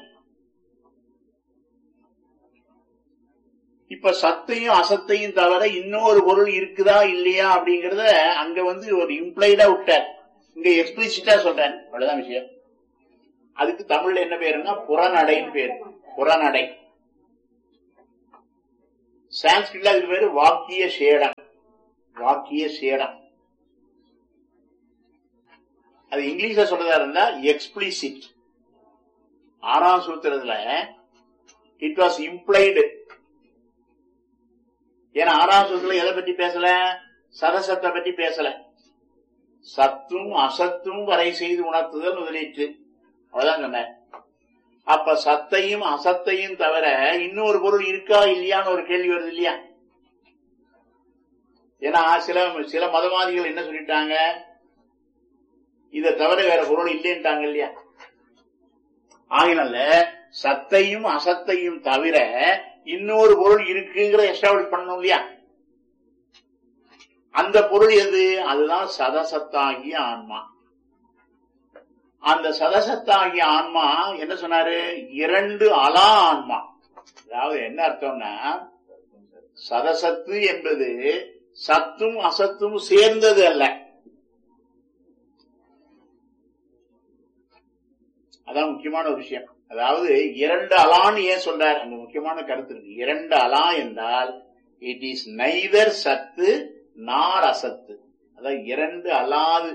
S6: இப்ப சத்தையும் அசத்தையும் தவிர இன்னொரு பொருள் இருக்குதா இல்லையா அப்படிங்கறத அங்க வந்து ஒரு இம்ப்ளைடா விட்டார் இங்க எக்ஸ்பிளிசிட்டா சொல்றேன் அவ்வளவுதான் விஷயம் அதுக்கு தமிழ்ல என்ன பேருன்னா புறநடைன்னு பேரு புறநடை சான்ஸ்கிரிட்ல அதுக்கு பேரு வாக்கிய சேடம் வாக்கிய சேடம் அது இங்கிலீஷ்ல சொல்றதா இருந்தா எக்ஸ்பிளிசிட் ஆறாம் சூத்திரத்துல இட் வாஸ் இம்ப்ளைடு ஏன்னா ஆறாம் சூத்திரம் எதை பத்தி பேசல சதசத்தை பத்தி பேசல சத்தும் அசத்தும் வரை செய்து உணர்த்துதல் முதலீட்டு அவ்வளவுதான் சொன்னேன் அப்ப சத்தையும் அசத்தையும் தவிர இன்னொரு பொருள் இருக்கா இல்லையான்னு ஒரு கேள்வி வருது இல்லையா ஏன்னா சில சில மதவாதிகள் என்ன சொல்லிட்டாங்க இதை தவிர வேற பொருள் இல்லைன்ட்டாங்க இல்லையா ஆகினால சத்தையும் அசத்தையும் தவிர இன்னொரு பொருள் இருக்குங்கிற எஸ்டாப்ளிஷ் பண்ணணும் இல்லையா அந்த பொருள் எது அதுதான் சதசத்தாகிய ஆன்மா அந்த சதசத்தாகிய ஆன்மா என்ன சொன்னாரு இரண்டு அலா ஆன்மா அதாவது என்ன அர்த்தம்னா சதசத்து என்பது சத்தும் அசத்தும் சேர்ந்தது அல்ல அதான் முக்கியமான ஒரு விஷயம் அதாவது இரண்டு அலான்னு ஏன் சொல்றார் அங்க முக்கியமான கருத்து இருக்கு இரண்டு அலா என்றால் இட் இஸ் நைதர் சத்து நார் அசத்து அதான் இரண்டு அலாது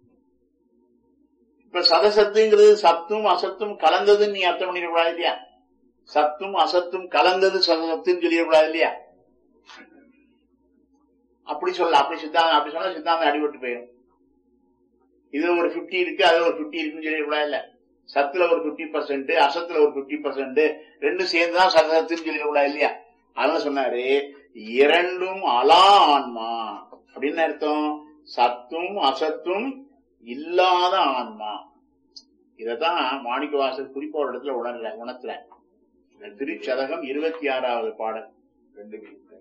S6: இப்ப சதசத்துங்கிறது சத்தும் அசத்தும் கலந்ததுன்னு நீ அர்த்தம் பண்ணிடக்கூடாது இல்லையா சத்தும் அசத்தும் கலந்தது சதசத்துன்னு சொல்லிடக்கூடாது இல்லையா அப்படி சொல்ல அப்படி சித்தாந்தம் அப்படி சொன்னா சித்தாந்தம் அடிபட்டு போயிடும் இதுல ஒரு பிப்டி இருக்கு அதுல ஒரு பிப்டி இருக்குன்னு சொல்லிடக்கூடாது இல்ல சத்துல ஒரு பிப்டி பர்சன்ட் அசத்துல ஒரு பிப்டி பர்சன்ட் ரெண்டும் சேர்ந்துதான் சதசத்துன்னு சொல்லிடக்கூடாது இல்லையா அதனால சொன்னாரு இரண்டும் அலா ஆன்மா அப்படின்னு அர்த்தம் சத்தும் அசத்தும் இல்லாத ஆன்மா இததான் மாணிக்க வாசல் குறிப்பா ஒரு இடத்துல உணர்ல உணர்த்துல திருச்சதகம் இருபத்தி ஆறாவது பாடல் ரெண்டு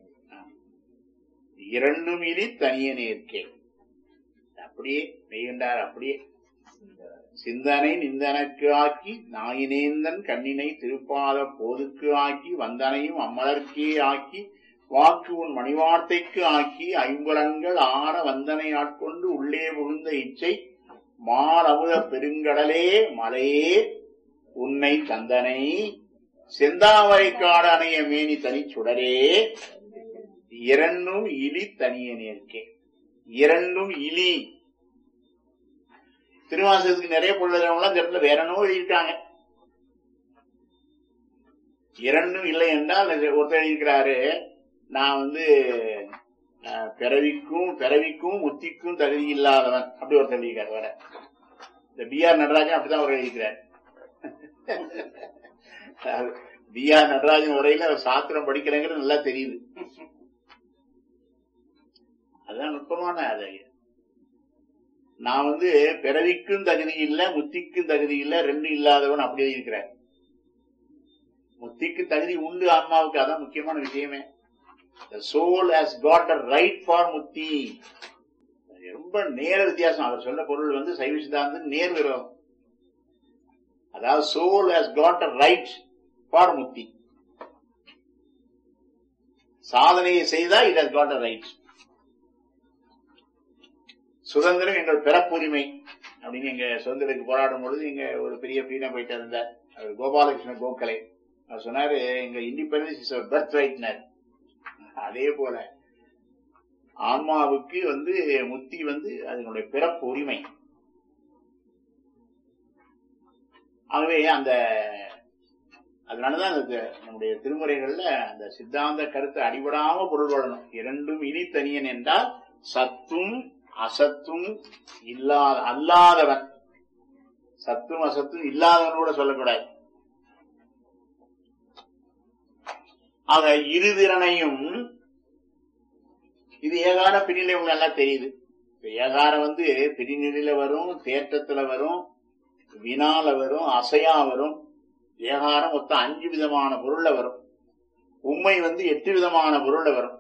S6: இரண்டும் இனி தனியனே இருக்கேன் அப்படியே மெய்கண்டார் அப்படியே சிந்தனை நிந்தனக்கு ஆக்கி நாயினேந்தன் கண்ணினை திருப்பாத போதுக்கு ஆக்கி வந்தனையும் அம்மலர்க்கே ஆக்கி வாக்கு உன் மணிவார்த்தைக்கு ஆக்கி ஐம்புலன்கள் ஆற வந்தனை ஆட்கொண்டு உள்ளே புகுந்த இச்சை மாலமுத பெருங்கடலே மலையே உன்னை தந்தனை செந்தாவரை காடு அணைய மேனி தனிச்சுடரே இரண்டும் இலி தனிய நேர்க்கே இரண்டும் இலி திருவாசகத்துக்கு நிறைய பொருள் இந்த இடத்துல வேற என்னவோ எழுதியிருக்காங்க இரண்டும் இல்லை என்றால் ஒருத்தர் எழுதியிருக்கிறாரு நான் வந்து அஹ், பிறவிக்கும் பிறவிக்கும் முத்திக்கும் தகுதி இல்லாதவன் அப்படி ஒருத்தர் எழுதியிருக்காரு வேற இந்த பி ஆர் நடராஜன் அப்படிதான் அவர் எழுதிக்கிறார் பி ஆர் நடராஜன் உரையில அவர் சாத்திரம் படிக்கிறேங்கிறது நல்லா தெரியுது அதுதான் நுட்பமான அது நான் வந்து பிறவிக்கும் தகுதி இல்ல முத்திக்கும் தகுதி இல்ல ரெண்டு இல்லாதவன் அப்படி இருக்கிறேன் முத்திக்கு தகுதி உண்டு ஆன்மாவுக்கு அதான் முக்கியமான விஷயமே The soul has got the right for முத்தி ரொம்ப நேர வித்தியாசம் அவர் சொன்ன பொருள் வந்து சைவ சித்தாந்தம் நேர் விரோதம் அதாவது soul has got a right for முத்தி சாதனையை செய்தா it has got a right சுதந்திரம் எங்கள் பிறப்புரிமை அப்படின்னு எங்க சுதந்திரத்துக்கு போராடும் பொழுது இங்க ஒரு பெரிய பீடம் போயிட்டு இருந்தார் அவர் கோபாலகிருஷ்ண கோகலே அவர் சொன்னாரு எங்க இண்டிபெண்டன்ஸ் இஸ் பர்த் ரைட்னர் அதே போல ஆன்மாவுக்கு வந்து முத்தி வந்து அதனுடைய பிறப்பு உரிமை ஆகவே அந்த அதனாலதான் அந்த நம்முடைய திருமுறைகள்ல அந்த சித்தாந்த கருத்தை அடிபடாம பொருள் கொள்ளணும் இரண்டும் இனி தனியன் என்றால் சத்தும் அசத்தும் இல்லாத அல்லாதவன் சத்தும் அசத்தும் இல்லாதவன் கூட சொல்லக்கூடாது ஆக இருதிறனையும் இது ஏகார பிரிநிலை உங்களுக்கு நல்லா தெரியுது இப்ப ஏகாரம் வந்து பிரிநிலையில வரும் தேற்றத்துல வரும் வினால வரும் அசையா வரும் ஏகாரம் மொத்தம் அஞ்சு விதமான பொருள்ல வரும் உண்மை வந்து எட்டு விதமான பொருள்ல வரும்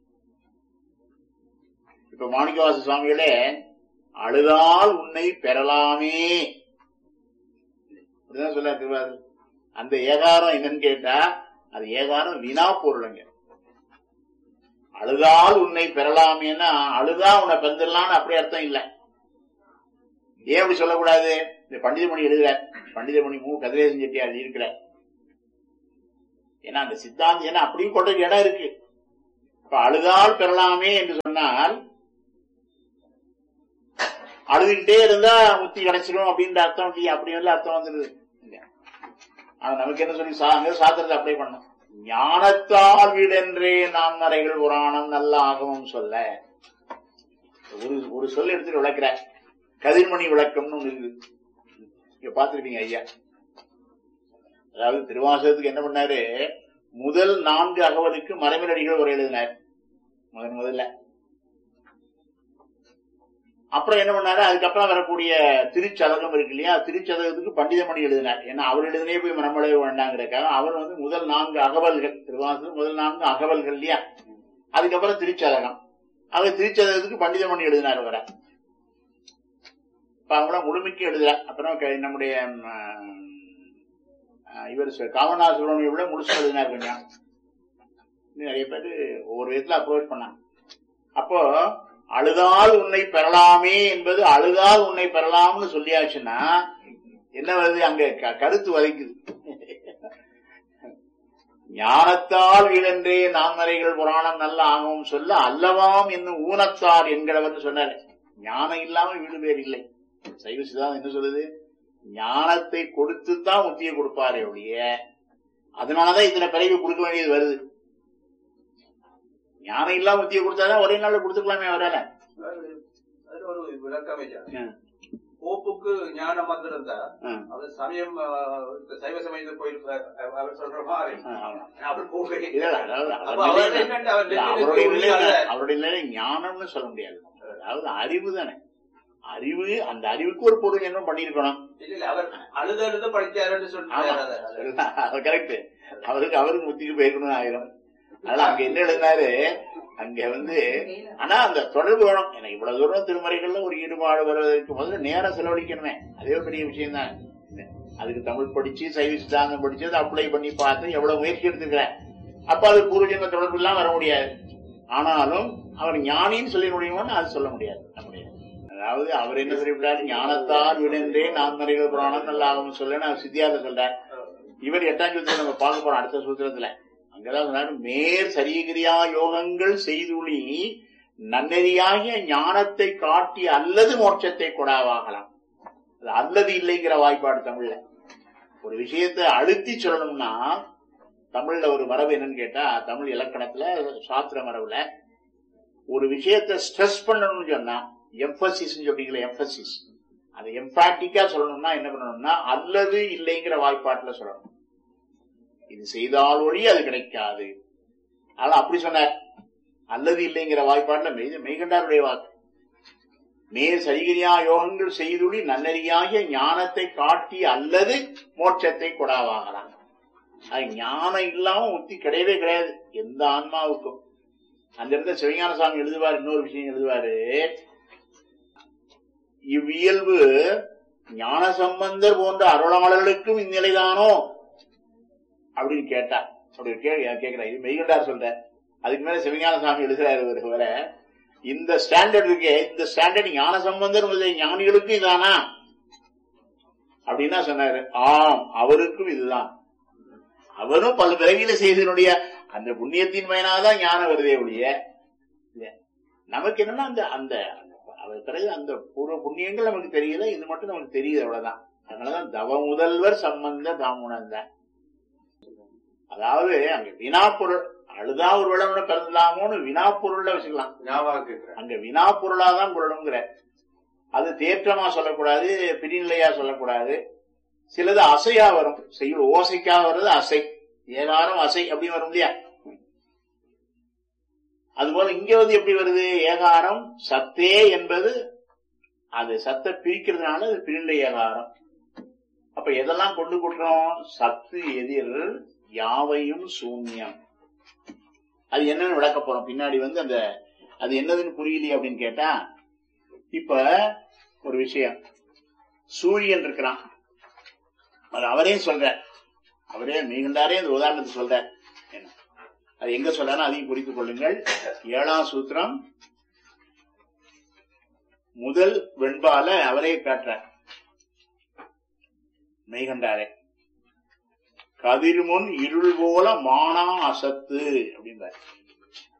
S6: இப்ப மாணிக்கவாச சுவாமிகளே அழுதால் உன்னை பெறலாமே அப்படிதான் சொல்ல திருவாரூர் அந்த ஏகாரம் என்னன்னு கேட்டா அது ஏகாரம் வினா பொருளுங்க அழுதால் உன்னை பெறலாமேன்னா அழுதா உன்னை பெறலாம்னு அப்படி அர்த்தம் இல்ல ஏன் அப்படி சொல்லக்கூடாது இந்த பண்டிதமணி எழுதுற பண்டிதமணி மு கதிரேசன் செட்டியார் இருக்கிறார் ஏன்னா அந்த சித்தாந்தம் ஏன்னா அப்படியும் கொண்ட இடம் இருக்கு இப்ப அழுதால் பெறலாமே என்று சொன்னால் அழுதுகிட்டே இருந்தா முத்தி கிடைச்சிடும் அப்படின்ற அர்த்தம் இல்லையா அப்படி எல்லாம் அர்த்தம் வந்துருது இல்ல. ஆனா நமக்கு என்ன சொல்லி சா- அங்க சாத்திரத்தை அப்ளை பண்ணும் ஞானத்தால் வீடென்றே நாம் நரைகள் புராணம் நல்ல ஆகமம் சொல்ல ஒரு ஒரு சொல் எடுத்துட்டு விளக்குற கதிர்மணி விளக்கம்னு ஒண்ணு இருக்குது இங்க பாத்திருப்பீங்க ஐயா அதாவது திருவாசகத்துக்கு என்ன பண்ணாரு முதல் நான்கு அகவலுக்கு மறைமலடிகள் ஒரு எழுதினார் முதன் முதல்ல அப்புறம் என்ன பண்ணாரு அதுக்கப்புறம் வரக்கூடிய திருச்சதகம் இருக்கு இல்லையா திருச்சதகத்துக்கு பண்டிதமணி எழுதினார் ஏன்னா அவர் எழுதினே போய் நம்மளே வேண்டாங்கிறக்காக அவர் வந்து முதல் நான்கு அகவல்கள் திருவாசகம் முதல் நான்கு அகவல்கள் இல்லையா அதுக்கப்புறம் திருச்சதகம் அவர் திருச்சதகத்துக்கு பண்டிதமணி எழுதினார் அவரை இப்ப அவங்கள முழுமைக்கு எழுதல அப்புறம் க- நம்முடைய ம், ஆஹ், இவர் சு- காமனா சுப்பிரமணியம் விட முழுசு எழுதினார் கொஞ்சம் இன்னும் நிறைய பேர் ஒவ்வொரு விதத்துல அப்ரோச் பண்ணாங்க அப்போ அழுதால் உன்னை பெறலாமே என்பது அழுதால் உன்னை பெறலாம்னு சொல்லியாச்சுன்னா என்ன வருது அங்க க- கருத்து வதைக்குது ஞானத்தால் வீழன்றே நான்மறைகள் புராணம் நல்ல ஆகவும் சொல்ல அல்லவாம் என்னும் ஊனத்தார் என்கிறவர் சொன்னார் ஞானம் இல்லாம வீடு பேர் இல்லை சைவ சித்தாந்தம் என்ன சொல்லுது ஞானத்தை கொடுத்துதான் முத்தியை கொடுப்பாரே ஒழிய அதனாலதான் இத்தனை பிறகு கொடுக்க வேண்டியது வருது ஞானம் இல்லாம முத்தியை கொடுத்தாதான் ஒரே நாள்ல கொடுத்துக்கலாமே அவரால
S8: அதுல ஒரு விளக்கம் ஐயா
S6: ஆ.
S8: போப்புக்கு ஞானம் வந்திருந்தா
S6: ஆ.
S8: அவர் சமயம் ஆ, இந்த சைவ சமயத்து கோயில் அ- அவர் சொல்ற மாதிரி
S6: ஆ, ஆமா.
S8: அவர் போகவே
S6: இல்ல, இல்ல, அதாவது
S8: அப்ப
S6: அவர்
S8: அவர்
S6: நிலை-
S8: என்னன்னு அவர்
S6: இல்ல,
S8: நெஞ்சில்
S6: அவருடைய
S8: இருக்க
S6: நிலை
S8: முடியாத-
S6: அவருடைய நிலை ஞானம்னு சொல்ல முடியாது அதாவது அறிவு தானே அறிவு அந்த அறிவுக்கு ஒரு பொருள் என்ன பண்ணிருக்கணும்
S8: இல்ல இல்ல அவர் அழுது அழுது படிச்சாருன்னு
S6: ஆமா.
S8: சொல்றாரு
S6: அது கரெக்ட் அவருக்கு அவருக்கு முத்திக்கு போயிருக்கணும் ஆயிரும் அதனால அங்க என்ன எழுதினாரு அங்க வந்து ஆனா அந்த தொடர்பு வேணும் எனக்கு இவ்வளவு தூரம் திருமறைகள்ல ஒரு ஈடுபாடு வருவதற்கு முதல்ல நேரம் செலவழிக்கணுமே அதே ஒரு பெரிய விஷயம் தான் அதுக்கு தமிழ் படிச்சு சைவ சித்தாந்தம் படிச்சு அதை அப்ளை பண்ணி பார்த்து எவ்வளவு முயற்சி எடுத்துக்கிறேன் அப்ப அது பூர்வஜன்ம தொடர்பு எல்லாம் வர முடியாது ஆனாலும் அவர் ஞானின்னு சொல்ல முடியுமோன்னு அது சொல்ல முடியாது நம்முடைய அதாவது அவர் என்ன சொல்லிவிட்டாரு ஞானத்தால் விடுந்தே நான்மறைகள் புராணம் நல்லாகும் சொல்ல நான் சித்தியார்த்த சொல்றார் இவர் எட்டாம் சூத்திரம் நம்ம பார்க்க போறோம் அடுத்த சூத்திரத்துல அங்கதான் சொன்னாரு மேற் சரீகிரியா யோகங்கள் செய்துளி நன்னெறியாகிய ஞானத்தை காட்டி அல்லது மோட்சத்தை கொடாவாகலாம் அது அல்லது இல்லைங்கிற வாய்ப்பாடு தமிழ்ல ஒரு விஷயத்தை அழுத்தி சொல்லணும்னா தமிழ்ல ஒரு மரபு என்னன்னு கேட்டா தமிழ் இலக்கணத்துல சாஸ்திர மரபுல ஒரு விஷயத்தை ஸ்ட்ரெஸ் பண்ணணும்னு சொன்னா எம்பசிஸ் சொல்றீங்களா எம்பசிஸ் அதை எம்பாட்டிக்கா சொல்லணும்னா என்ன பண்ணணும்னா அல்லது இல்லைங்கிற வாய்ப்பாட்டுல சொல்லணும் இது செய்தால் ஒழி அது கிடைக்காது அதனால அப்படி சொன்னார் அல்லது இல்லைங்கிற வாய்ப்பாட்டுல மெய் மெய்கண்டாருடைய வாக்கு மேல் சரிகிரியா யோகங்கள் செய்துளி நன்னறியாகிய ஞானத்தை காட்டி அல்லது மோட்சத்தை கொடாவாகலாம் அது ஞானம் இல்லாம முத்தி கிடையவே கிடையாது எந்த ஆன்மாவுக்கும் அந்த இடத்துல சிவஞான சாமி எழுதுவார் இன்னொரு விஷயம் எழுதுவாரு இவ்வியல்பு ஞான சம்பந்தர் போன்ற அருளாளர்களுக்கும் இந்நிலைதானோ அப்படின்னு கேட்டார் அப்படி கே கேட்கிறார் இது மெய்கண்டார் சொல்ற அதுக்கு மேல சிவஞான சாமி எழுதுறாரு ஒரு வர இந்த ஸ்டாண்டர்ட் இருக்கே இந்த ஸ்டாண்டர்ட் ஞான சம்பந்தர் முதலிய ஞானிகளுக்கும் இதானா அப்படின்னா சொன்னாரு ஆம் அவருக்கும் இதுதான் அவரும் பல பிறவியில செய்தனுடைய அந்த புண்ணியத்தின் பயனாதான் ஞானம் வருதே ஒழிய இல்ல. நமக்கு என்னன்னா அந்த அந்த அவர் பிறகு அந்த பூர்வ புண்ணியங்கள் நமக்கு தெரியல இது மட்டும் நமக்கு தெரியுது அவ்வளவுதான் அதனாலதான் தவ முதல்வர் சம்பந்த தாமுணர்ந்த அதாவது அங்க வினா பொருள் அழுதா ஒரு விளம்பரம் பிறந்தலாமோன்னு வினா பொருள்ல வச்சுக்கலாம்
S8: ஞாபகம் கேட்கிறேன்
S6: அங்க வினா பொருளாதான் கொள்ளணுங்கிற அது தேற்றமா சொல்லக்கூடாது பிரிநிலையா சொல்லக்கூடாது சிலது அசையா வரும் செய்யுள் ஓசைக்காக வர்றது அசை ஏகாரம் அசை அப்படி வரும் இல்லையா அதுபோல இங்க வந்து எப்படி வருது ஏகாரம் சத்தே என்பது அது சத்தை பிரிக்கிறதுனால அது பிரிநிலை ஏகாரம் அப்ப எதெல்லாம் கொண்டு கொடுக்கிறோம் சத்து எதிர் யாவையும் சூன்யம் அது என்னன்னு விளக்க போறோம் பின்னாடி வந்து அந்த அது என்னதுன்னு புரியலையே அப்படின்னு கேட்டா இப்ப ஒரு விஷயம் சூரியன் இருக்கிறான் அது அவரே சொல்ற அவரே மீகண்டாரே இந்த உதாரணத்தை சொல்ற என்ன அது எங்க சொல்றாரு அதையும் குறித்துக் கொள்ளுங்கள் ஏழாம் சூத்திரம் முதல் வெண்பால அவரே காட்டுறார் மெய்கண்டாரே கதிர்முன் இருள் போல மானா அசத்து அப்படின்றார்